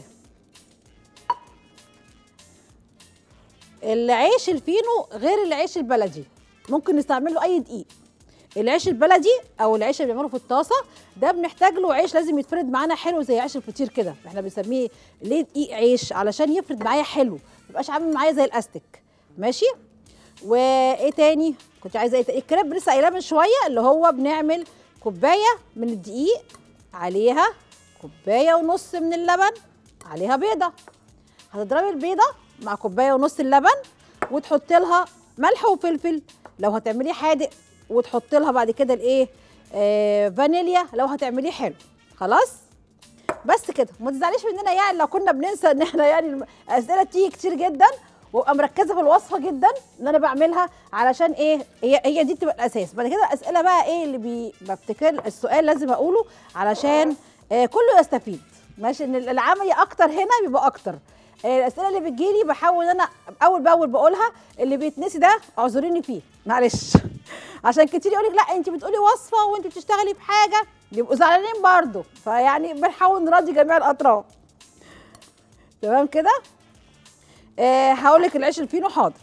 العيش الفينو غير العيش البلدي ممكن نستعمل له اي دقيق العيش البلدي او العيش اللي بيعمله في الطاسه ده بنحتاج له عيش لازم يتفرد معانا حلو زي عيش الفطير كده احنا بنسميه ليه دقيق عيش علشان يفرد معايا حلو ما يبقاش عامل معايا زي الاستك ماشي وايه تاني كنت عايزه ايه تاني؟ الكريب لسه قايلاه من شويه اللي هو بنعمل كوبايه من الدقيق عليها كوبايه ونص من اللبن عليها بيضه هتضربي البيضه مع كوبايه ونص اللبن وتحط لها ملح وفلفل لو هتعمليه حادق وتحط لها بعد كده الايه آه فانيليا لو هتعمليه حلو خلاص بس كده وما تزعليش مننا يعني لو كنا بننسى ان احنا يعني الاسئله تيجي كتير جدا وابقى مركزه في الوصفه جدا اللي انا بعملها علشان ايه هي هي دي تبقى الاساس بعد كده الاسئله بقى ايه اللي بي بفتكر السؤال لازم اقوله علشان آه كله يستفيد ماشي ان العملي اكتر هنا بيبقى اكتر آه الاسئله اللي بتجيلي بحاول ان انا اول باول بقولها اللي بيتنسي ده اعذريني فيه معلش عشان كتير يقولك لا انت بتقولي وصفه وانت بتشتغلي بحاجه يبقوا زعلانين برضه فيعني بنحاول نراضي جميع الاطراف تمام كده آه هقول لك العيش الفينو حاضر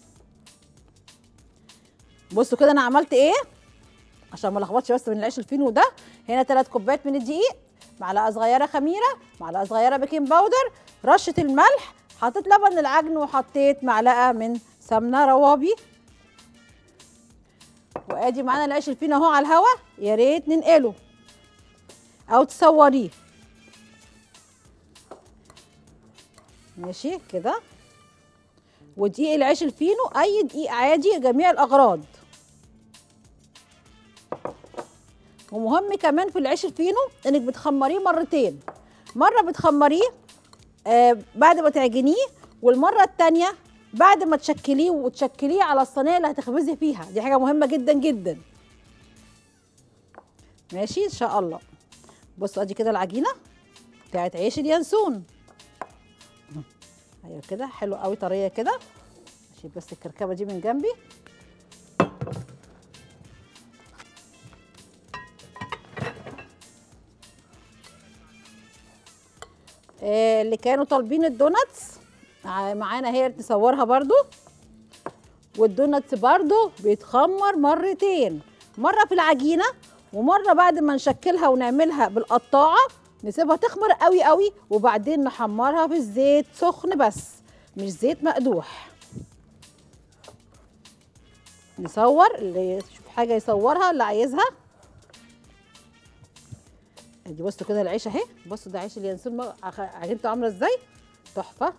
بصوا كده انا عملت ايه عشان ما لخبطش بس من العيش الفينو ده هنا ثلاث كوبايات من الدقيق معلقه صغيره خميره معلقه صغيره بيكنج باودر رشه الملح حطيت لبن العجن وحطيت معلقه من سمنه روابي وادي معانا العيش الفينو اهو على الهوا يا ريت ننقله او تصوريه ماشي كده ودقيق العيش الفينو اي دقيق عادي جميع الاغراض ومهم كمان في العيش الفينو انك بتخمريه مرتين مره بتخمريه آه بعد ما تعجنيه والمره الثانيه بعد ما تشكليه وتشكليه على الصينيه اللي هتخبزي فيها دي حاجه مهمه جدا جدا ماشي ان شاء الله بصوا ادي كده العجينه بتاعت عيش اليانسون ايوه كده حلو قوي طريه كده اشيل بس الكركبه دي من جنبي آه، اللي كانوا طالبين الدوناتس ع- معانا هي تصورها برضو والدوناتس برضو بيتخمر مرتين مره في العجينه ومره بعد ما نشكلها ونعملها بالقطاعه نسيبها تخمر قوي قوي وبعدين نحمرها في الزيت سخن بس مش زيت مقدوح نصور اللي يشوف حاجه يصورها اللي عايزها ادي بصوا كده العيش اهي بصوا ده عيش اليانسون ما- عخ- عجينته عامله ازاي تحفه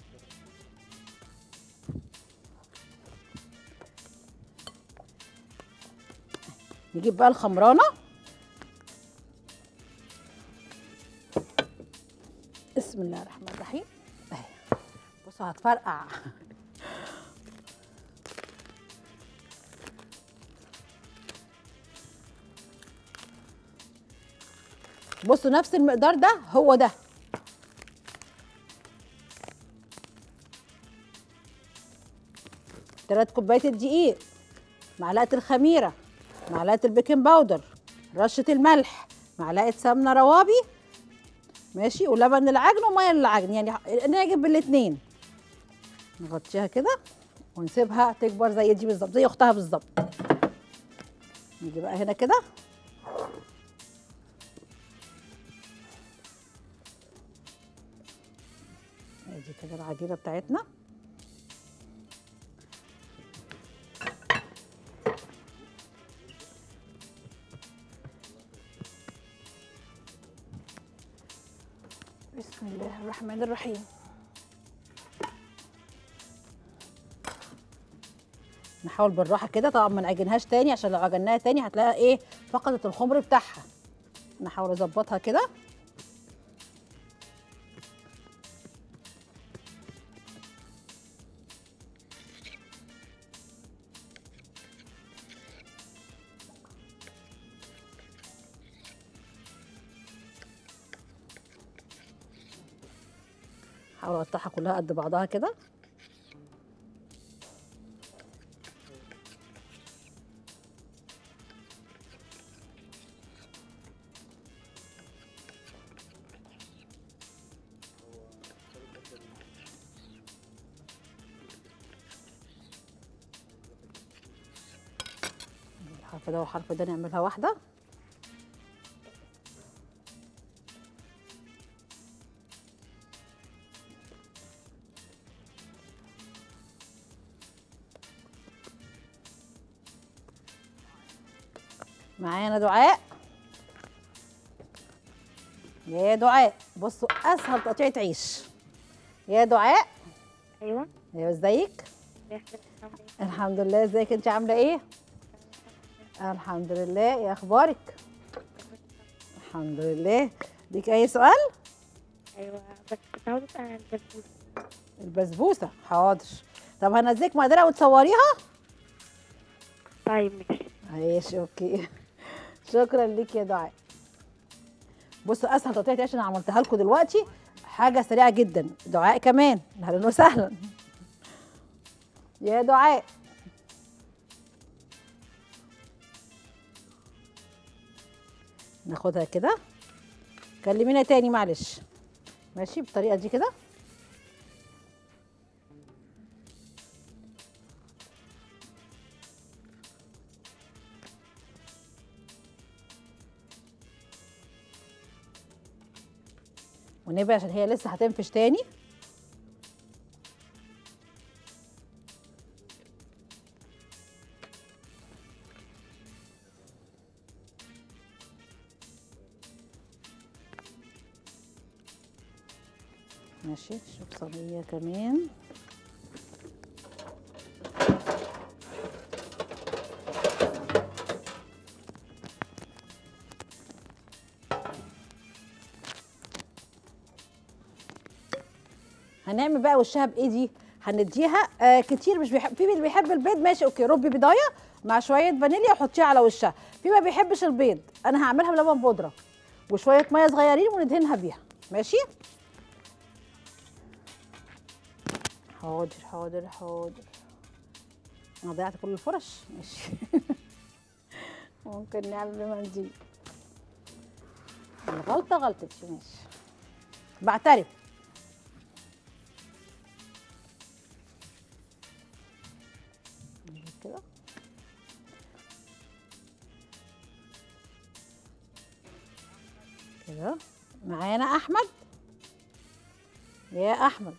نجيب بقى الخمرانه بسم الله الرحمن الرحيم اهي بصوا هتفرقع بصوا نفس المقدار ده هو ده تلات كوبايات الدقيق معلقه الخميره معلقه البيكنج باودر رشه الملح معلقه سمنه روابي ماشي ولبن العجن وميه للعجن يعني نعجن بالاثنين نغطيها كده ونسيبها تكبر زي دي بالظبط زي اختها بالظبط نيجي بقى هنا كده ادي كده العجينه بتاعتنا بسم الله الرحمن الرحمن الرحيم نحاول بالراحه كده طبعا ما نعجنهاش تاني عشان لو عجناها تاني هتلاقيها ايه فقدت الخمر بتاعها نحاول اظبطها كده احاول اقطعها كلها قد بعضها كده الحرف ده والحرف ده نعملها واحده معانا دعاء يا دعاء بصوا اسهل تقطيعه عيش يا دعاء ايوه ايوه ازيك الحمد لله ازيك انت عامله ايه الحمد لله ايه اخبارك الحمد لله ليك اي سؤال ايوه بس كنت عاوزه اسال عن البسبوسه البسبوسه حاضر طب هنزلك مقدره وتصوريها طيب ماشي ماشي اوكي شكرا ليك يا دعاء بصوا اسهل تقطيعه عيش انا عملتها لكم دلوقتي حاجه سريعه جدا دعاء كمان اهلا وسهلا يا دعاء ناخدها كده كلمينا تاني معلش ماشي بالطريقه دي كده ونبقى عشان هي لسه هتنفش تاني ماشي شوف صينية كمان هنعمل بقى وشها بايه دي هنديها آه كتير مش بيحب في اللي بيحب البيض ماشي اوكي ربي بضايه مع شويه فانيليا وحطيها على وشها في ما بيحبش البيض انا هعملها بلبن بودره وشويه ميه صغيرين وندهنها بيها ماشي حاضر حاضر حاضر انا ضيعت كل الفرش ماشي ممكن نعمل بمنديل الغلطه غلطتي ماشي بعترف كده كده معانا احمد يا احمد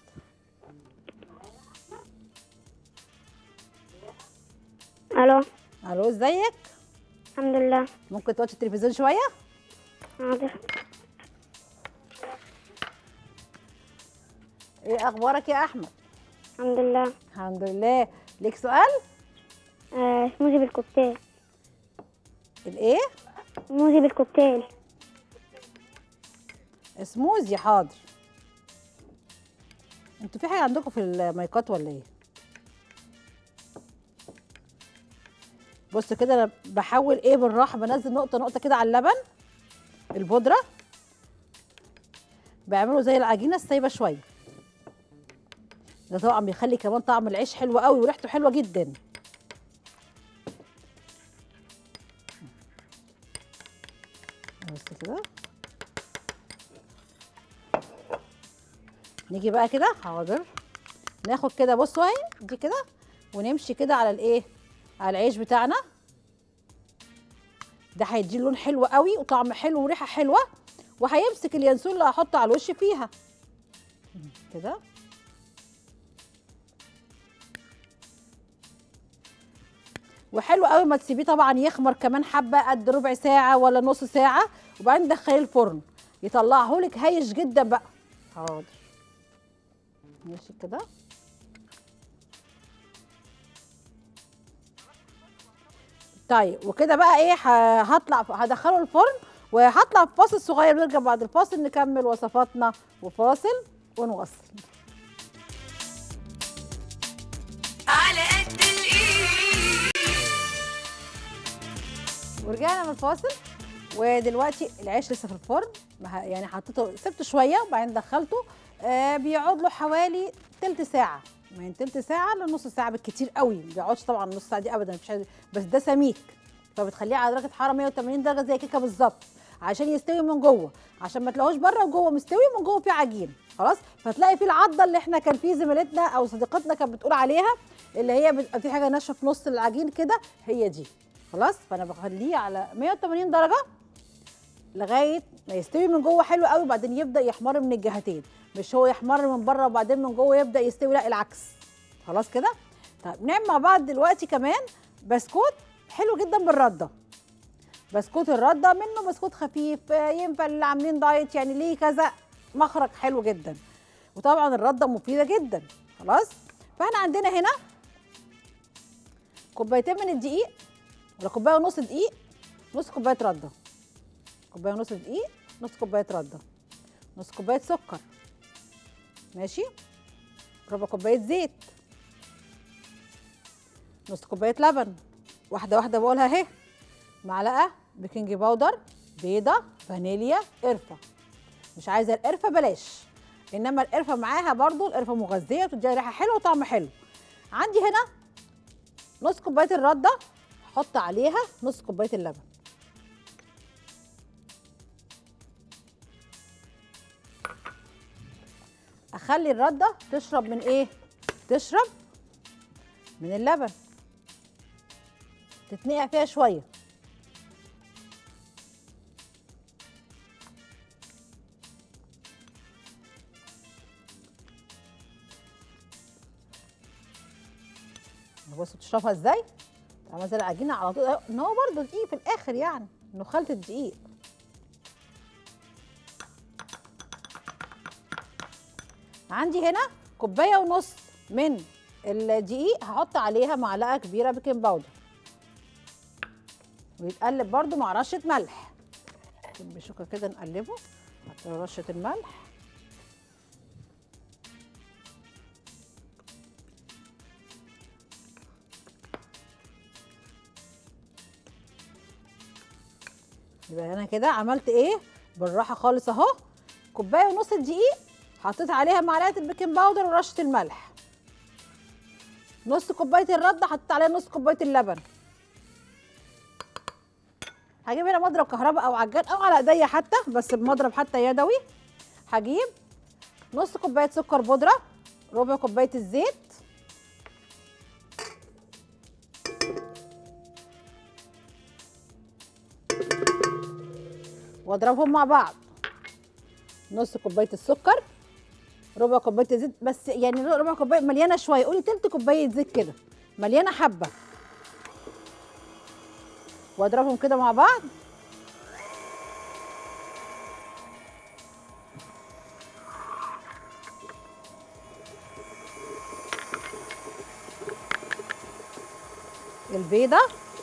الو الو ازيك الحمد لله ممكن توطي التلفزيون شويه حاضر ايه اخبارك يا احمد الحمد لله الحمد لله ليك سؤال آه سموزي بالكوكتيل الايه سموزي بالكوكتيل سموزي حاضر انتوا في حاجه عندكم في المايكات ولا ايه بص كده انا بحاول ايه بالراحه بنزل نقطه نقطه كده على اللبن البودره بعمله زي العجينه السايبه شويه ده طبعا بيخلي كمان طعم العيش حلو قوي وريحته حلوه جدا بس كده نيجي بقى كده حاضر ناخد كده بصوا اهي دي كده ونمشي كده على الايه على العيش بتاعنا ده هيديه لون حلو قوي وطعم حلو وريحه حلوه وهيمسك اليانسون اللي هحطه على الوش فيها كده وحلو قوي ما تسيبيه طبعا يخمر كمان حبه قد ربع ساعه ولا نص ساعه وبعدين تدخليه الفرن يطلعه لك هايش جدا بقى حاضر ماشي كده طيب وكده بقى ايه ه- هطلع هدخله الفرن وهطلع في فاصل صغير ونرجع بعد الفاصل نكمل وصفاتنا وفاصل ونوصل على قد الايد ورجعنا من الفاصل ودلوقتي العيش لسه في الفرن ما ه- يعني حطيته سبته شويه وبعدين دخلته آه بيقعد له حوالي تلت ساعه من تلت ساعه لنص ساعه بالكتير قوي ما بيقعدش طبعا نص ساعه دي ابدا مفيش حاجة- بس ده سميك فبتخليه على درجه حراره 180 درجه زي كيكه بالظبط عشان يستوي من جوه عشان ما تلاقوش بره وجوه مستوي ومن جوه فيه عجين خلاص فتلاقي فيه العضه اللي احنا كان فيه زميلتنا او صديقتنا كانت بتقول عليها اللي هي بيبقى في حاجه ناشفه في نص العجين كده هي دي خلاص فانا بخليه على 180 درجه لغايه ما يستوي من جوه حلو قوي وبعدين يبدا يحمر من الجهتين مش هو يحمر من بره وبعدين من جوه يبدا يستوي لا العكس خلاص كده طيب نعمل مع بعض دلوقتي كمان بسكوت حلو جدا بالرده بسكوت الرده منه بسكوت خفيف آه، ينفع اللي عاملين دايت يعني ليه كذا مخرج حلو جدا وطبعا الرده مفيده جدا خلاص فاحنا عندنا هنا كوبايتين من الدقيق ولا كوبايه ونص دقيق نص كوبايه رده كوبايه ونص دقيق نص كوبايه رده نص كوبايه سكر ماشي ربع كوبايه زيت نص كوبايه لبن واحده واحده بقولها اهي معلقه بيكنج باودر بيضه فانيليا قرفه مش عايزه القرفه بلاش انما القرفه معاها برضو القرفه مغذيه وتديها ريحه حلوه وطعم حلو عندي هنا نص كوبايه الرده احط عليها نص كوبايه اللبن اخلي الرده تشرب من ايه تشرب من اللبن تتنقع فيها شويه بصوا تشربها ازاي عمل زي العجينه على طول ان هو برضه دقيق في الاخر يعني انه خلط الدقيق عندي هنا كوبايه ونص من الدقيق هحط عليها معلقه كبيره بيكنج باودر ويتقلب برضو مع رشه ملح بشوكه كده نقلبه نحط له رشه الملح يبقى انا كده عملت ايه بالراحه خالص اهو كوبايه ونص الدقيق حطيت عليها معلقه البيكنج باودر ورشه الملح نص كوبايه الرده حطيت عليها نص كوبايه اللبن هجيب هنا مضرب كهرباء او عجان او على ايديا حتى بس بمضرب حتى يدوي هجيب نص كوبايه سكر بودره ربع كوبايه الزيت واضربهم مع بعض نص كوبايه السكر ربع كوبايه الزيت بس يعني ربع كوبايه مليانه شويه قولي تلت كوبايه زيت كده مليانه حبه واضربهم كده مع بعض البيضه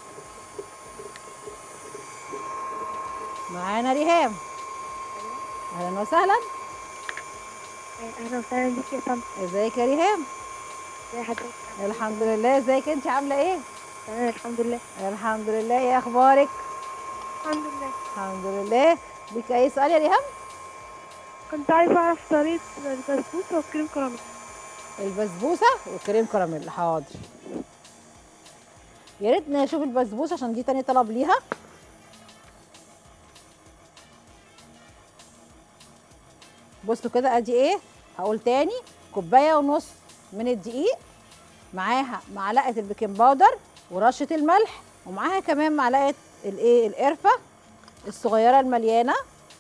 معانا ريهام اهلا وسهلا اهلا وسهلا بيك يا طنط ازيك يا ريهام ازي حضرتك الحمد لله ازيك انت عامله ايه تمام الحمد لله الحمد لله ايه اخبارك الحمد لله الحمد لله ليك اي سؤال يا ريهام كنت عايزه اعرف طريقه البسبوسه والكريم كراميل البسبوسه وكريم كراميل حاضر يا ريت نشوف البسبوسه عشان دي تاني طلب ليها بصوا كده ادي ايه هقول تاني كوبايه ونص من الدقيق معاها معلقه البيكنج باودر ورشه الملح ومعاها كمان معلقه الايه القرفه الصغيره المليانه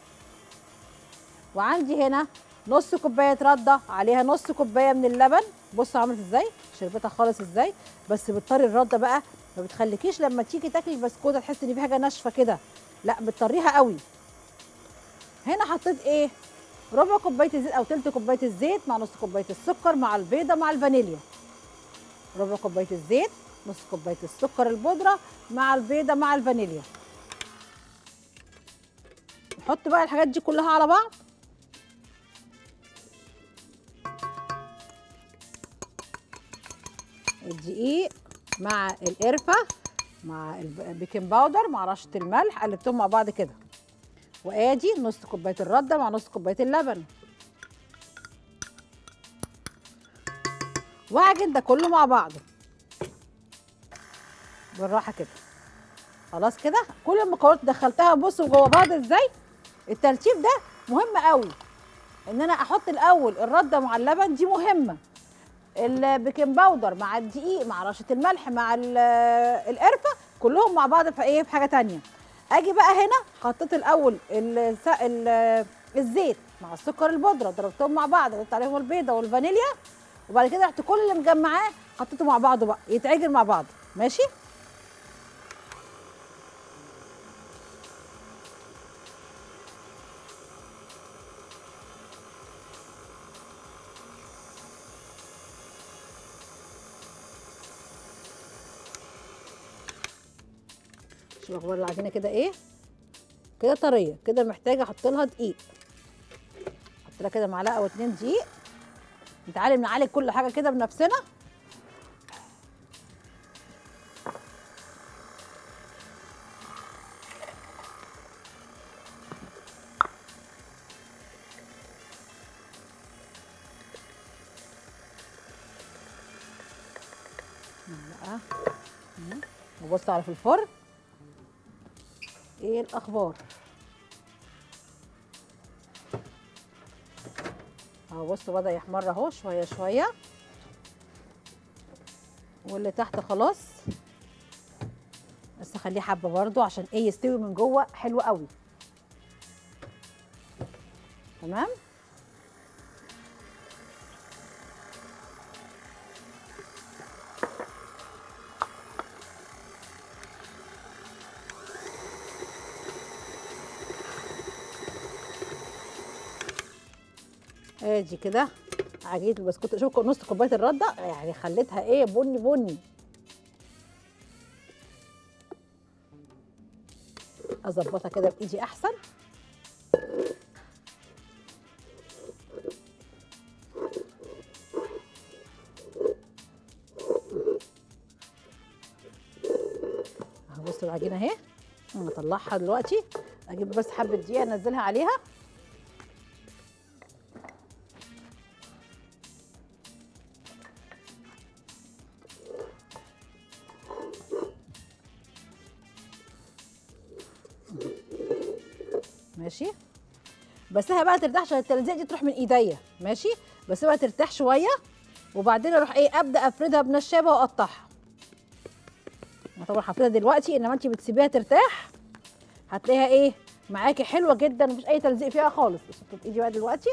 وعندي هنا نص كوبايه رده عليها نص كوبايه من اللبن بصوا عملت ازاي شربتها خالص ازاي بس بتطري الرده بقى ما بتخليكيش لما تيجي تاكلي البسكوته تحسي ان في حاجه ناشفه كده لا بتطريها قوي هنا حطيت ايه ربع كوبايه الزيت او تلت كوبايه الزيت مع نص كوبايه السكر مع البيضه مع الفانيليا ربع كوبايه الزيت نص كوبايه السكر البودره مع البيضه مع الفانيليا نحط بقى الحاجات دي كلها على بعض الدقيق مع القرفه مع البيكنج باودر مع رشه الملح قلبتهم مع بعض كده وادي نص كوبايه الرده مع نص كوبايه اللبن واعجن ده كله مع بعضه بالراحه كده خلاص كده كل المكونات دخلتها بصوا جوه بعض ازاي الترتيب ده مهم قوي ان انا احط الاول الرده مع اللبن دي مهمه البيكنج باودر مع الدقيق مع رشه الملح مع ال- القرفه كلهم مع بعض في ايه في حاجه تانية اجي بقى هنا حطيت الاول الس- ال- الزيت مع السكر البودره ضربتهم مع بعض حطيت عليهم البيضه والفانيليا وبعد كده رحت كل اللي مجمعاه حطيته مع بعضه بقى يتعجن مع بعض ماشي شوف اخبار العجينه كده ايه كده طريه كده محتاجه احط لها دقيق احط لها كده معلقه او اتنين دقيق نتعلم نعالج كل حاجه كده بنفسنا معلقه مم. وبص على في الفرن ايه الاخبار اهو بصوا بدا يحمر اهو شويه شويه واللي تحت خلاص بس خليه حبه برضو عشان ايه يستوي من جوه حلو قوي تمام ادي كده عجينه البسكوت شوف نص كوبايه الرده يعني خليتها ايه بني بني اظبطها كده بايدي احسن اهو بصوا العجينه اهي انا اطلعها دلوقتي اجيب بس حبه دقيق انزلها عليها ماشي بسيبها بقى ترتاح عشان التلزيق دي تروح من ايديا ماشي بسيبها ترتاح شويه وبعدين اروح ايه ابدا افردها بنشابه واقطعها أنا طبعا هفردها دلوقتي انما انت بتسيبيها ترتاح هتلاقيها ايه معاكي حلوه جدا مفيش اي تلزيق فيها خالص بس احط ايدي بقى دلوقتي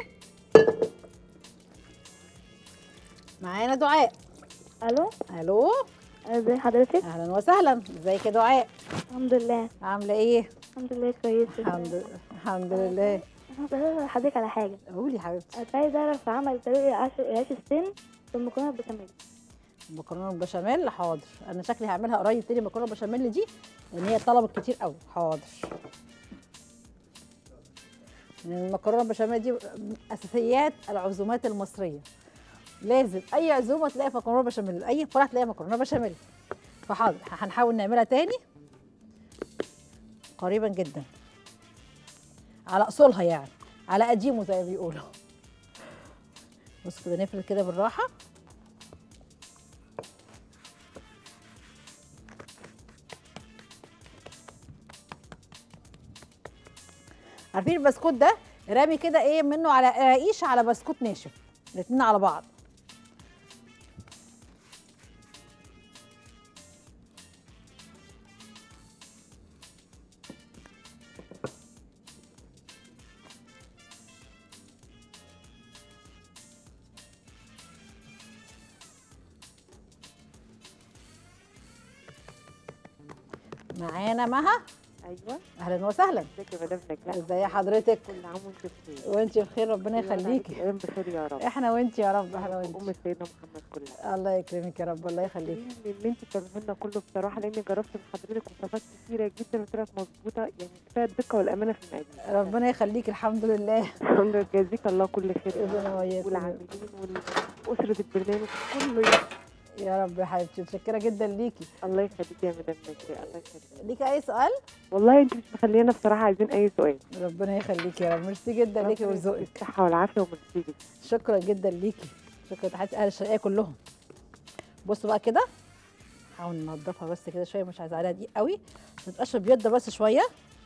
معانا دعاء الو الو ازي حضرتك اهلا وسهلا ازيك يا دعاء الحمد لله عامله ايه الحمد لله كويسه الحمد الحمد لله انا بسأل حضرتك على حاجه قولي يا حبيبتي انا عايزه اعرف عمل طريقه عيش عيش السن بالمكرونه بالبشاميل مكرونه بالبشاميل حاضر انا شكلي هعملها قريب تاني مكرونه بالبشاميل دي لان هي طلبت كتير قوي حاضر لأن المكرونه بالبشاميل دي من اساسيات العزومات المصريه لازم اي عزومه تلاقي مكرونه بشاميل اي فرح تلاقي مكرونه بشاميل فحاضر هنحاول نعملها تاني قريبا جدا على اصولها يعني على قديمه زي ما بيقولوا بص كده نفرد كده بالراحه عارفين البسكوت ده رامي كده ايه منه على رقيش على بسكوت ناشف الاتنين على بعض معانا مها ايوه اهلا وسهلا ازيك يا مدام نجلاء ازي حضرتك كل عام وانت بخير وانت بخير ربنا الله يبارك يخليكي ايام بخير يا رب احنا وانت يا رب احنا وانت ام سيدنا محمد كلها الله يكرمك يا رب الله يخليكي من اللي انت بتعمله لنا كله بصراحه لاني جربت من حضرتك وصفات كتيره جدا وطلعت مظبوطه يعني كفايه الدقه والامانه في المقادير ربنا يخليكي الحمد لله الحمد لله جزاك الله كل خير يا ربنا رب. وياك والعاملين واسره البرنامج كله يا- يا رب يا حبيبتي متشكره جدا ليكي الله يخليك يا مدام نجلاء الله يخليك ليكي اي سؤال والله انت مش مخلينا بصراحه عايزين اي سؤال ربنا يخليكي يا رب ميرسي جدا ليكي ربنا وذوقك يديك الصحه والعافيه وميرسي جدا شكرا جدا ليكي شكرا تحياتي اهل الشرقيه كلهم بصوا بقى كده نحاول ننضفها بس كده شويه مش عايزه عليها دقيق قوي ما تبقاش ابيض بس شويه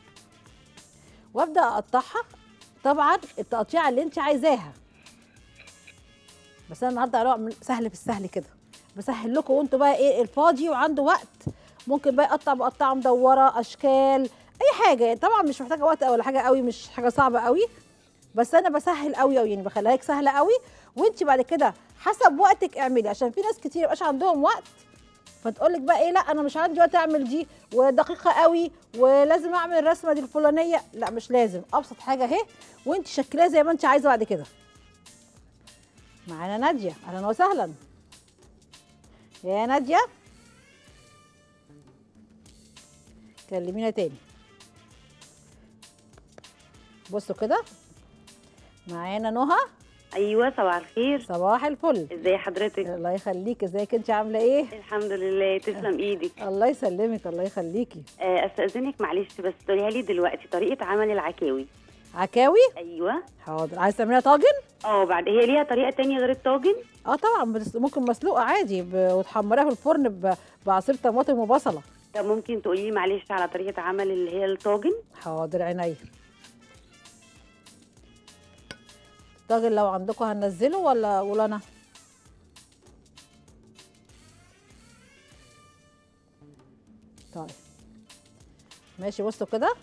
وابدا اقطعها طبعا التقطيعه اللي انت عايزاها بس انا النهارده هعمل سهل في السهل كده بسهل لكم وانتوا بقى ايه الفاضي وعنده وقت ممكن بقى يقطع بقطعه مدوره اشكال اي حاجه طبعا مش محتاجه وقت ولا حاجه قوي مش حاجه صعبه قوي بس انا بسهل قوي قوي يعني بخليها لك سهله قوي وانت بعد كده حسب وقتك اعملي عشان في ناس كتير مبقاش عندهم وقت فتقول لك بقى ايه لا انا مش عندي وقت اعمل دي ودقيقه قوي ولازم اعمل الرسمه دي الفلانيه لا مش لازم ابسط حاجه اهي وانت شكلها زي ما انت عايزه بعد كده معانا ناديه اهلا وسهلا يا ناديه كلمينا تاني بصوا كده معانا نهى ايوه صباح الخير صباح الفل ازي حضرتك الله يخليك ازيك انت عامله ايه الحمد لله تسلم ايدك الله يسلمك الله يخليكي آه، استاذنك معلش بس تقوليها لي دلوقتي طريقه عمل العكاوي عكاوي ايوه حاضر عايز تعمليها طاجن اه بعد هي ليها طريقه تانية غير الطاجن اه طبعا بس ممكن مسلوقه عادي ب... وتحمريها في الفرن ب... بعصير طماطم وبصله طب ممكن تقولي لي معلش على طريقه عمل اللي هي الطاجن حاضر عينيا الطاجن لو عندكم هننزله ولا اقول انا طيب ماشي بصوا كده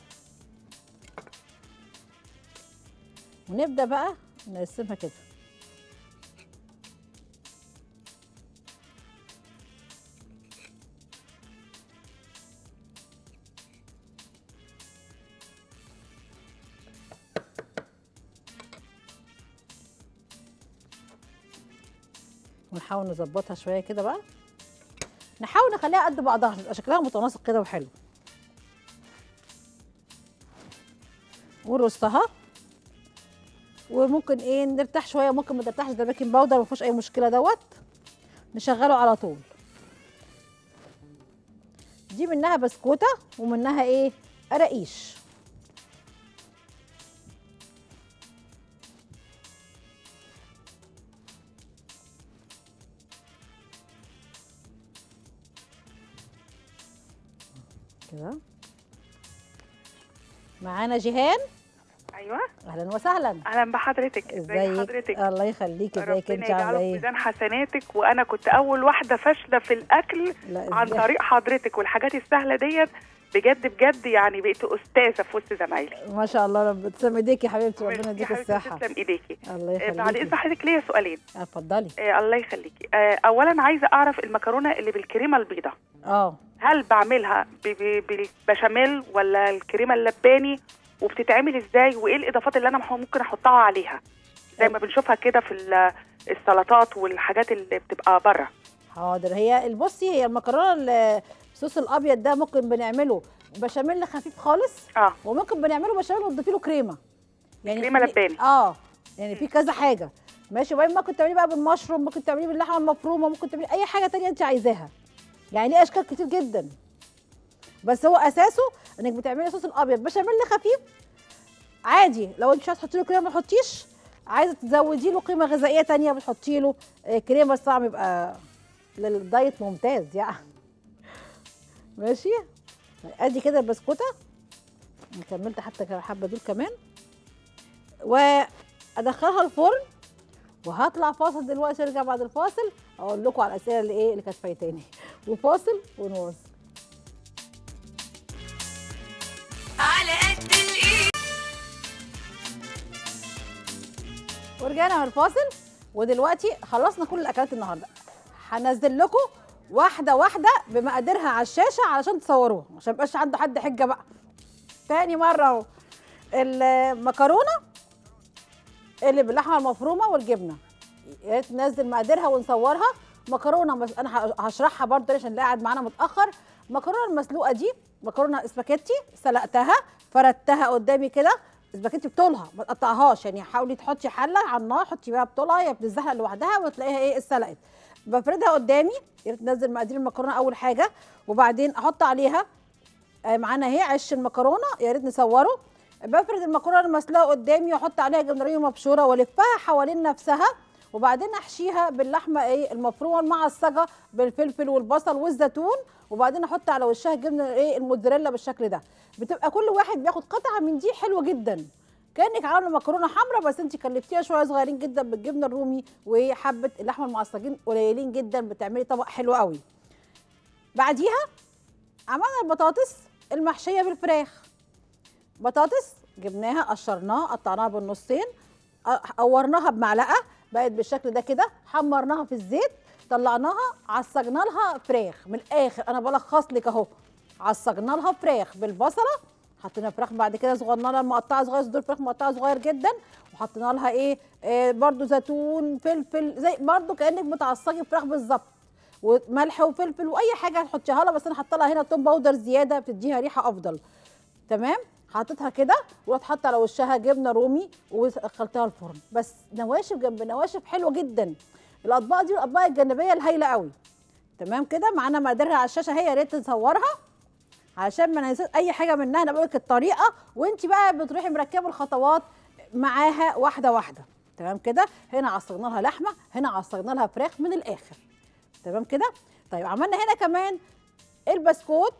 ونبدا بقى نقسمها كده ونحاول نظبطها شويه كده بقى نحاول نخليها قد بعضها عشان يبقى شكلها متناسق كده وحلو ونرصها وممكن ايه نرتاح شويه ممكن ما نرتاحش ده بيكنج باودر ما فيهوش اي مشكله دوت نشغله على طول دي منها بسكوته ومنها ايه قراقيش كده معانا جيهان ايوه اهلا وسهلا اهلا بحضرتك ازي ازيك حضرتك الله يخليك ازيك ربنا انت عامله يجعله في ايه ميزان حسناتك وانا كنت اول واحده فاشله في الاكل لا عن ازاي؟ طريق حضرتك والحاجات السهله ديت بجد بجد يعني بقيت استاذه في وسط زمايلي ما شاء الله رب تسلم ايديك يا حبيبتي ربنا يا يديك حبيبتي الصحه تسلم ايديكي الله آه، بعد يخليك اذن حضرتك ليا سؤالين اتفضلي آه الله يخليكي آه اولا عايزه اعرف المكرونه اللي بالكريمه البيضاء اه هل بعملها ب- ب- بالبشاميل ولا الكريمه اللباني وبتتعمل ازاي وايه الاضافات اللي انا مح- ممكن احطها عليها زي ما بنشوفها كده في ال- السلطات والحاجات اللي بتبقى بره حاضر هي بصي هي المكرونه ال- الصوص الابيض ده ممكن بنعمله بشاميل خفيف خالص اه وممكن بنعمله بشاميل ونضيف له كريمه يعني كريمة في- لباني. اه يعني في كذا حاجه ماشي وبعدين ممكن تعمليه بقى بالمشروم ممكن تعمليه باللحمه المفرومه ممكن تعمليه اي حاجه تانية انت عايزاها يعني ليه اشكال كتير جدا بس هو اساسه انك بتعملي صوص الابيض بشاميل خفيف عادي لو انت مش عايزه تحطي له كريمه ما تحطيش عايزه تزودي له قيمه غذائيه تانية بتحطي له آه، كريمه بس طعم يبقى للدايت ممتاز يعني ماشي ادي كده البسكوته كملت حتى كده حبه دول كمان وادخلها الفرن وهطلع فاصل دلوقتي ارجع بعد الفاصل اقول لكم على الاسئله اللي ايه اللي كانت فايتاني وفاصل ونواصل على قد الايد ورجعنا من الفاصل ودلوقتي خلصنا كل الاكلات النهارده هنزل لكم واحده واحده بمقاديرها على الشاشه علشان تصوروها عشان ميبقاش عنده حد حجه بقى تاني مره اهو المكرونه اللي باللحمه المفرومه والجبنه يا ريت ننزل مقاديرها ونصورها مكرونه مس... انا ه- هشرحها برضه عشان اللي قاعد معانا متاخر مكرونه المسلوقه دي مكرونه اسباجيتي سلقتها فردتها قدامي كده اسباجيتي بطولها ما تقطعهاش يعني حاولي تحطي حله على النار حطي بيها بطولها هي بتتزحلق لوحدها وتلاقيها ايه اتسلقت بفردها قدامي يا ريت ننزل مقادير المكرونه اول حاجه وبعدين احط عليها آه، معانا اهي عش المكرونه يا ريت نصوره بفرد المكرونه المسلوقه قدامي واحط عليها جبنه رومي مبشوره والفها حوالين نفسها وبعدين احشيها باللحمه ايه المفرومه المعصجه بالفلفل والبصل والزيتون وبعدين احط على وشها جبنه ايه الموتزاريلا بالشكل ده بتبقى كل واحد بياخد قطعه من دي حلوه جدا كانك عامله مكرونه حمراء بس انت كلفتيها شويه صغيرين جدا بالجبنه الرومي وحبه اللحمه المعصجين قليلين جدا بتعملي طبق حلو قوي بعديها عملنا البطاطس المحشيه بالفراخ بطاطس جبناها قشرناها قطعناها بالنصين ق- قورناها بمعلقه بقت بالشكل ده كده حمرناها في الزيت طلعناها عصجنا لها فراخ من الاخر انا بلخص لك اهو عصجنا لها فراخ بالبصله حطينا فراخ بعد كده صغرنا لها مقطعه صغير صدور فراخ مقطعه صغير جدا وحطينا لها ايه آه برده زيتون فلفل زي برده كانك بتعصجي فراخ بالظبط وملح وفلفل واي حاجه هتحطيها لها بس انا حاطه لها هنا توم باودر زياده بتديها ريحه افضل تمام حطيتها كده واتحط على وشها جبنه رومي ودخلتها الفرن بس نواشف جنب نواشف حلوه جدا الاطباق دي الاطباق الجانبيه الهايله قوي تمام كده معانا مقاديرها على الشاشه هي يا ريت تصورها علشان ما ننساش اي حاجه منها انا بقول لك الطريقه وانت بقى بتروحي مركبه الخطوات معاها واحده واحده تمام كده هنا عصرنا لها لحمه هنا عصرنا لها فراخ من الاخر تمام كده طيب عملنا هنا كمان البسكوت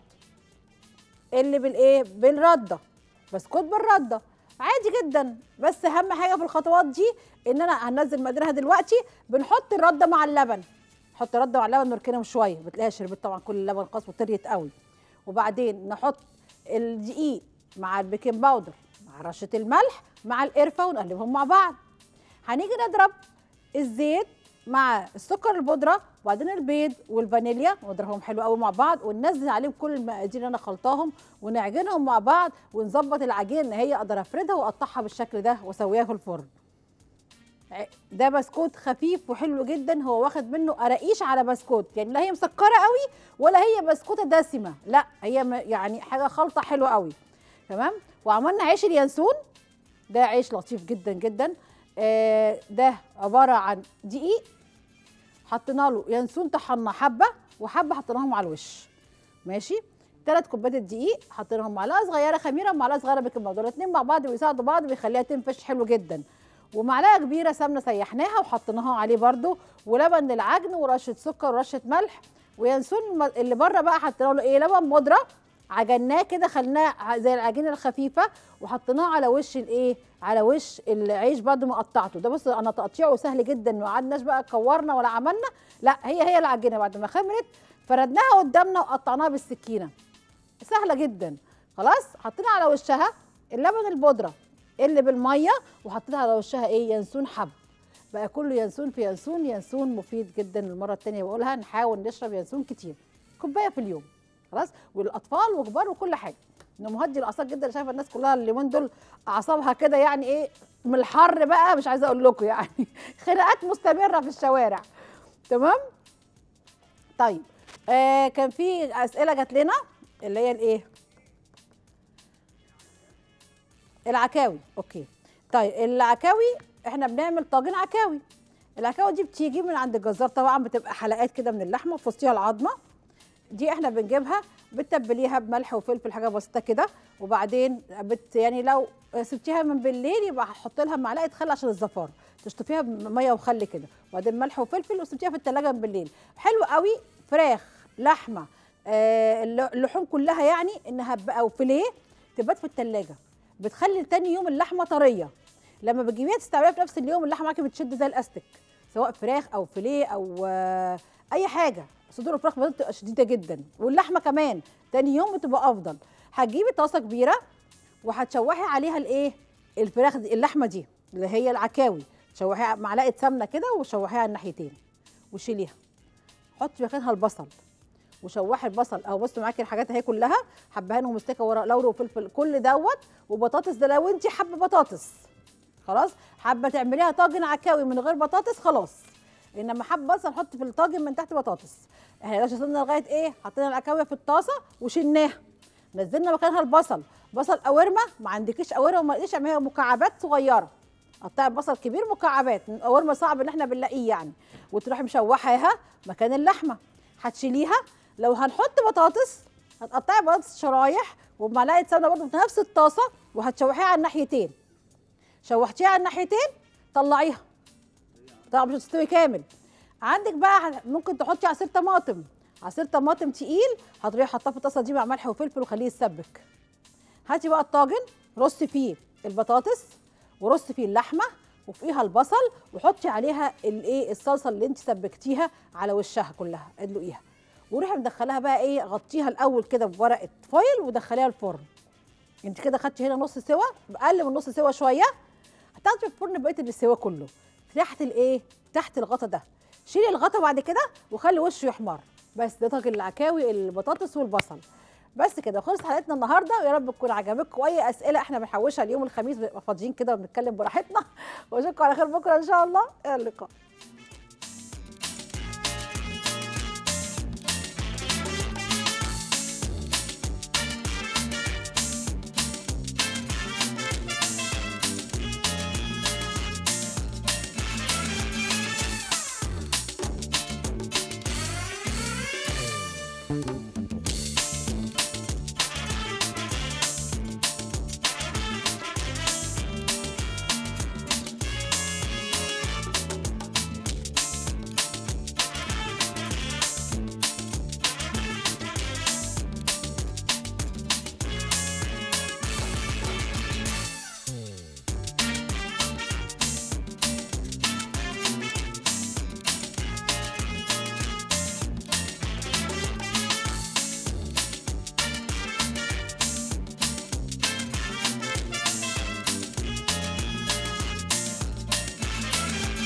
اللي بالايه بالرده بسكوت بالرده عادي جدا بس اهم حاجه في الخطوات دي ان انا هنزل مقاديرها دلوقتي بنحط الرده مع اللبن نحط رده مع اللبن نركنهم شويه بتلاقيها شربت طبعا كل اللبن خلاص وطريت قوي وبعدين نحط الدقيق مع البيكنج باودر مع رشه الملح مع القرفه ونقلبهم مع بعض هنيجي نضرب الزيت مع السكر البودره وبعدين البيض والفانيليا ونضربهم حلو قوي مع بعض وننزل عليهم كل المقادير اللي انا خلطاهم ونعجنهم مع بعض ونظبط العجين ان هي اقدر افردها واقطعها بالشكل ده واسويها في الفرن ع- ده بسكوت خفيف وحلو جدا هو واخد منه قراقيش على بسكوت يعني لا هي مسكره قوي ولا هي بسكوته دسمه لا هي م- يعني حاجه خلطه حلوه قوي تمام وعملنا عيش اليانسون ده عيش لطيف جدا جدا آه ده عباره عن دقيق حطينا له ينسون طحنا حبه وحبه حطيناهم على الوش ماشي ثلاث كوبايات الدقيق حطيناهم معلقه صغيره خميره ومعلقه صغيره بيكنج باودر الاثنين مع بعض بيساعدوا بعض بيخليها تنفش حلو جدا ومعلقه كبيره سمنه سيحناها وحطيناها عليه برده ولبن للعجن ورشه سكر ورشه ملح وينسون الم- اللي بره بقى حطينا له ايه لبن بودره عجناه كده خلناه زي العجينه الخفيفه وحطيناه على وش الايه على وش العيش بعد ما قطعته ده بص انا تقطيعه سهل جدا ما قعدناش بقى كورنا ولا عملنا لا هي هي العجينه بعد ما خمرت فردناها قدامنا وقطعناها بالسكينه سهله جدا خلاص حطينا على وشها اللبن البودره اللي بالميه وحطينا على وشها ايه ينسون حب بقى كله ينسون في ينسون ينسون مفيد جدا المره الثانيه بقولها نحاول نشرب ينسون كتير كوبايه في اليوم خلاص والاطفال وكبار وكل حاجه انه مهدي الاعصاب جدا شايفه الناس كلها اليومين دول اعصابها كده يعني ايه من الحر بقى مش عايزه اقول لكم يعني خناقات مستمره في الشوارع تمام طيب آه كان في اسئله جات لنا اللي هي الايه العكاوي اوكي طيب العكاوي احنا بنعمل طاجن عكاوي العكاوي دي بتيجي من عند الجزار طبعا بتبقى حلقات كده من اللحمه في وسطها العظمه دي احنا بنجيبها بتتبليها بملح وفلفل حاجه بسيطه كده وبعدين بت يعني لو سبتيها من بالليل يبقى هحط لها معلقه خل عشان الزفاره تشطفيها بميه وخل كده وبعدين ملح وفلفل وسبتيها في التلاجة من بالليل حلو قوي فراخ لحمه آه اللحوم كلها يعني انها بقى وفيليه تبات في التلاجة بتخلي تاني يوم اللحمه طريه لما بتجيبيها تستعمليها في نفس اليوم اللحمه معاكي بتشد زي الاستك سواء فراخ او فيليه او آه اي حاجه صدور الفراخ بتبقى شديده جدا واللحمه كمان تاني يوم بتبقى افضل هتجيبي طاسه كبيره وهتشوحي عليها الايه الفراخ دي اللحمه دي اللي هي العكاوي تشوحيها معلقه سمنه كده وشوحيها على الناحيتين وشيليها حطي مكانها البصل وشوحي البصل اهو بصوا معاكي الحاجات اهي كلها حبهان ومستكه ورق لوري وفلفل كل دوت وبطاطس ده لو انت حابه بطاطس خلاص حابه تعمليها طاجن عكاوي من غير بطاطس خلاص انما حابه بس نحط في الطاجن من تحت بطاطس احنا دلوقتي وصلنا لغايه ايه حطينا العكاوي في الطاسه وشلناها نزلنا مكانها البصل بصل قوارمه ما عندكيش قوارمه ما لقيتش اعمليها مكعبات صغيره قطعي البصل كبير مكعبات قوارمه صعب ان احنا بنلاقيه يعني وتروحي مشوحاها مكان اللحمه هتشيليها لو هنحط بطاطس هتقطعي بطاطس شرايح وبمعلقه سمنه برضه في نفس الطاسه وهتشوحيها على الناحيتين شوحتيها على الناحيتين طلعيها طبعا مش هتستوي كامل عندك بقى ممكن تحطي عصير طماطم عصير طماطم تقيل هتروحي حاطاه في الطاسه دي مع ملح وفلفل وخليه يتسبك هاتي بقى الطاجن رصي فيه البطاطس ورصي فيه اللحمه وفوقيها البصل وحطي عليها الايه الصلصه اللي انت سبكتيها على وشها كلها ادلقيها وروحي مدخلاها بقى ايه غطيها الاول كده بورقه فويل ودخليها الفرن انت كده خدتي هنا نص سوا اقل من نص سوا شويه هتاخدي في الفرن بقيه السوا كله تحت الايه تحت الغطا ده شيلي الغطا بعد كده وخلي وشه يحمر بس ده طاجن العكاوي البطاطس والبصل بس كده خلصت حلقتنا النهارده ويا رب تكون عجبتكم واي اسئله احنا بنحوشها اليوم الخميس بنبقى فاضيين كده وبنتكلم براحتنا واشوفكم على خير بكره ان شاء الله الى اللقاء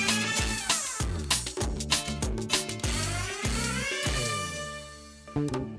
thank you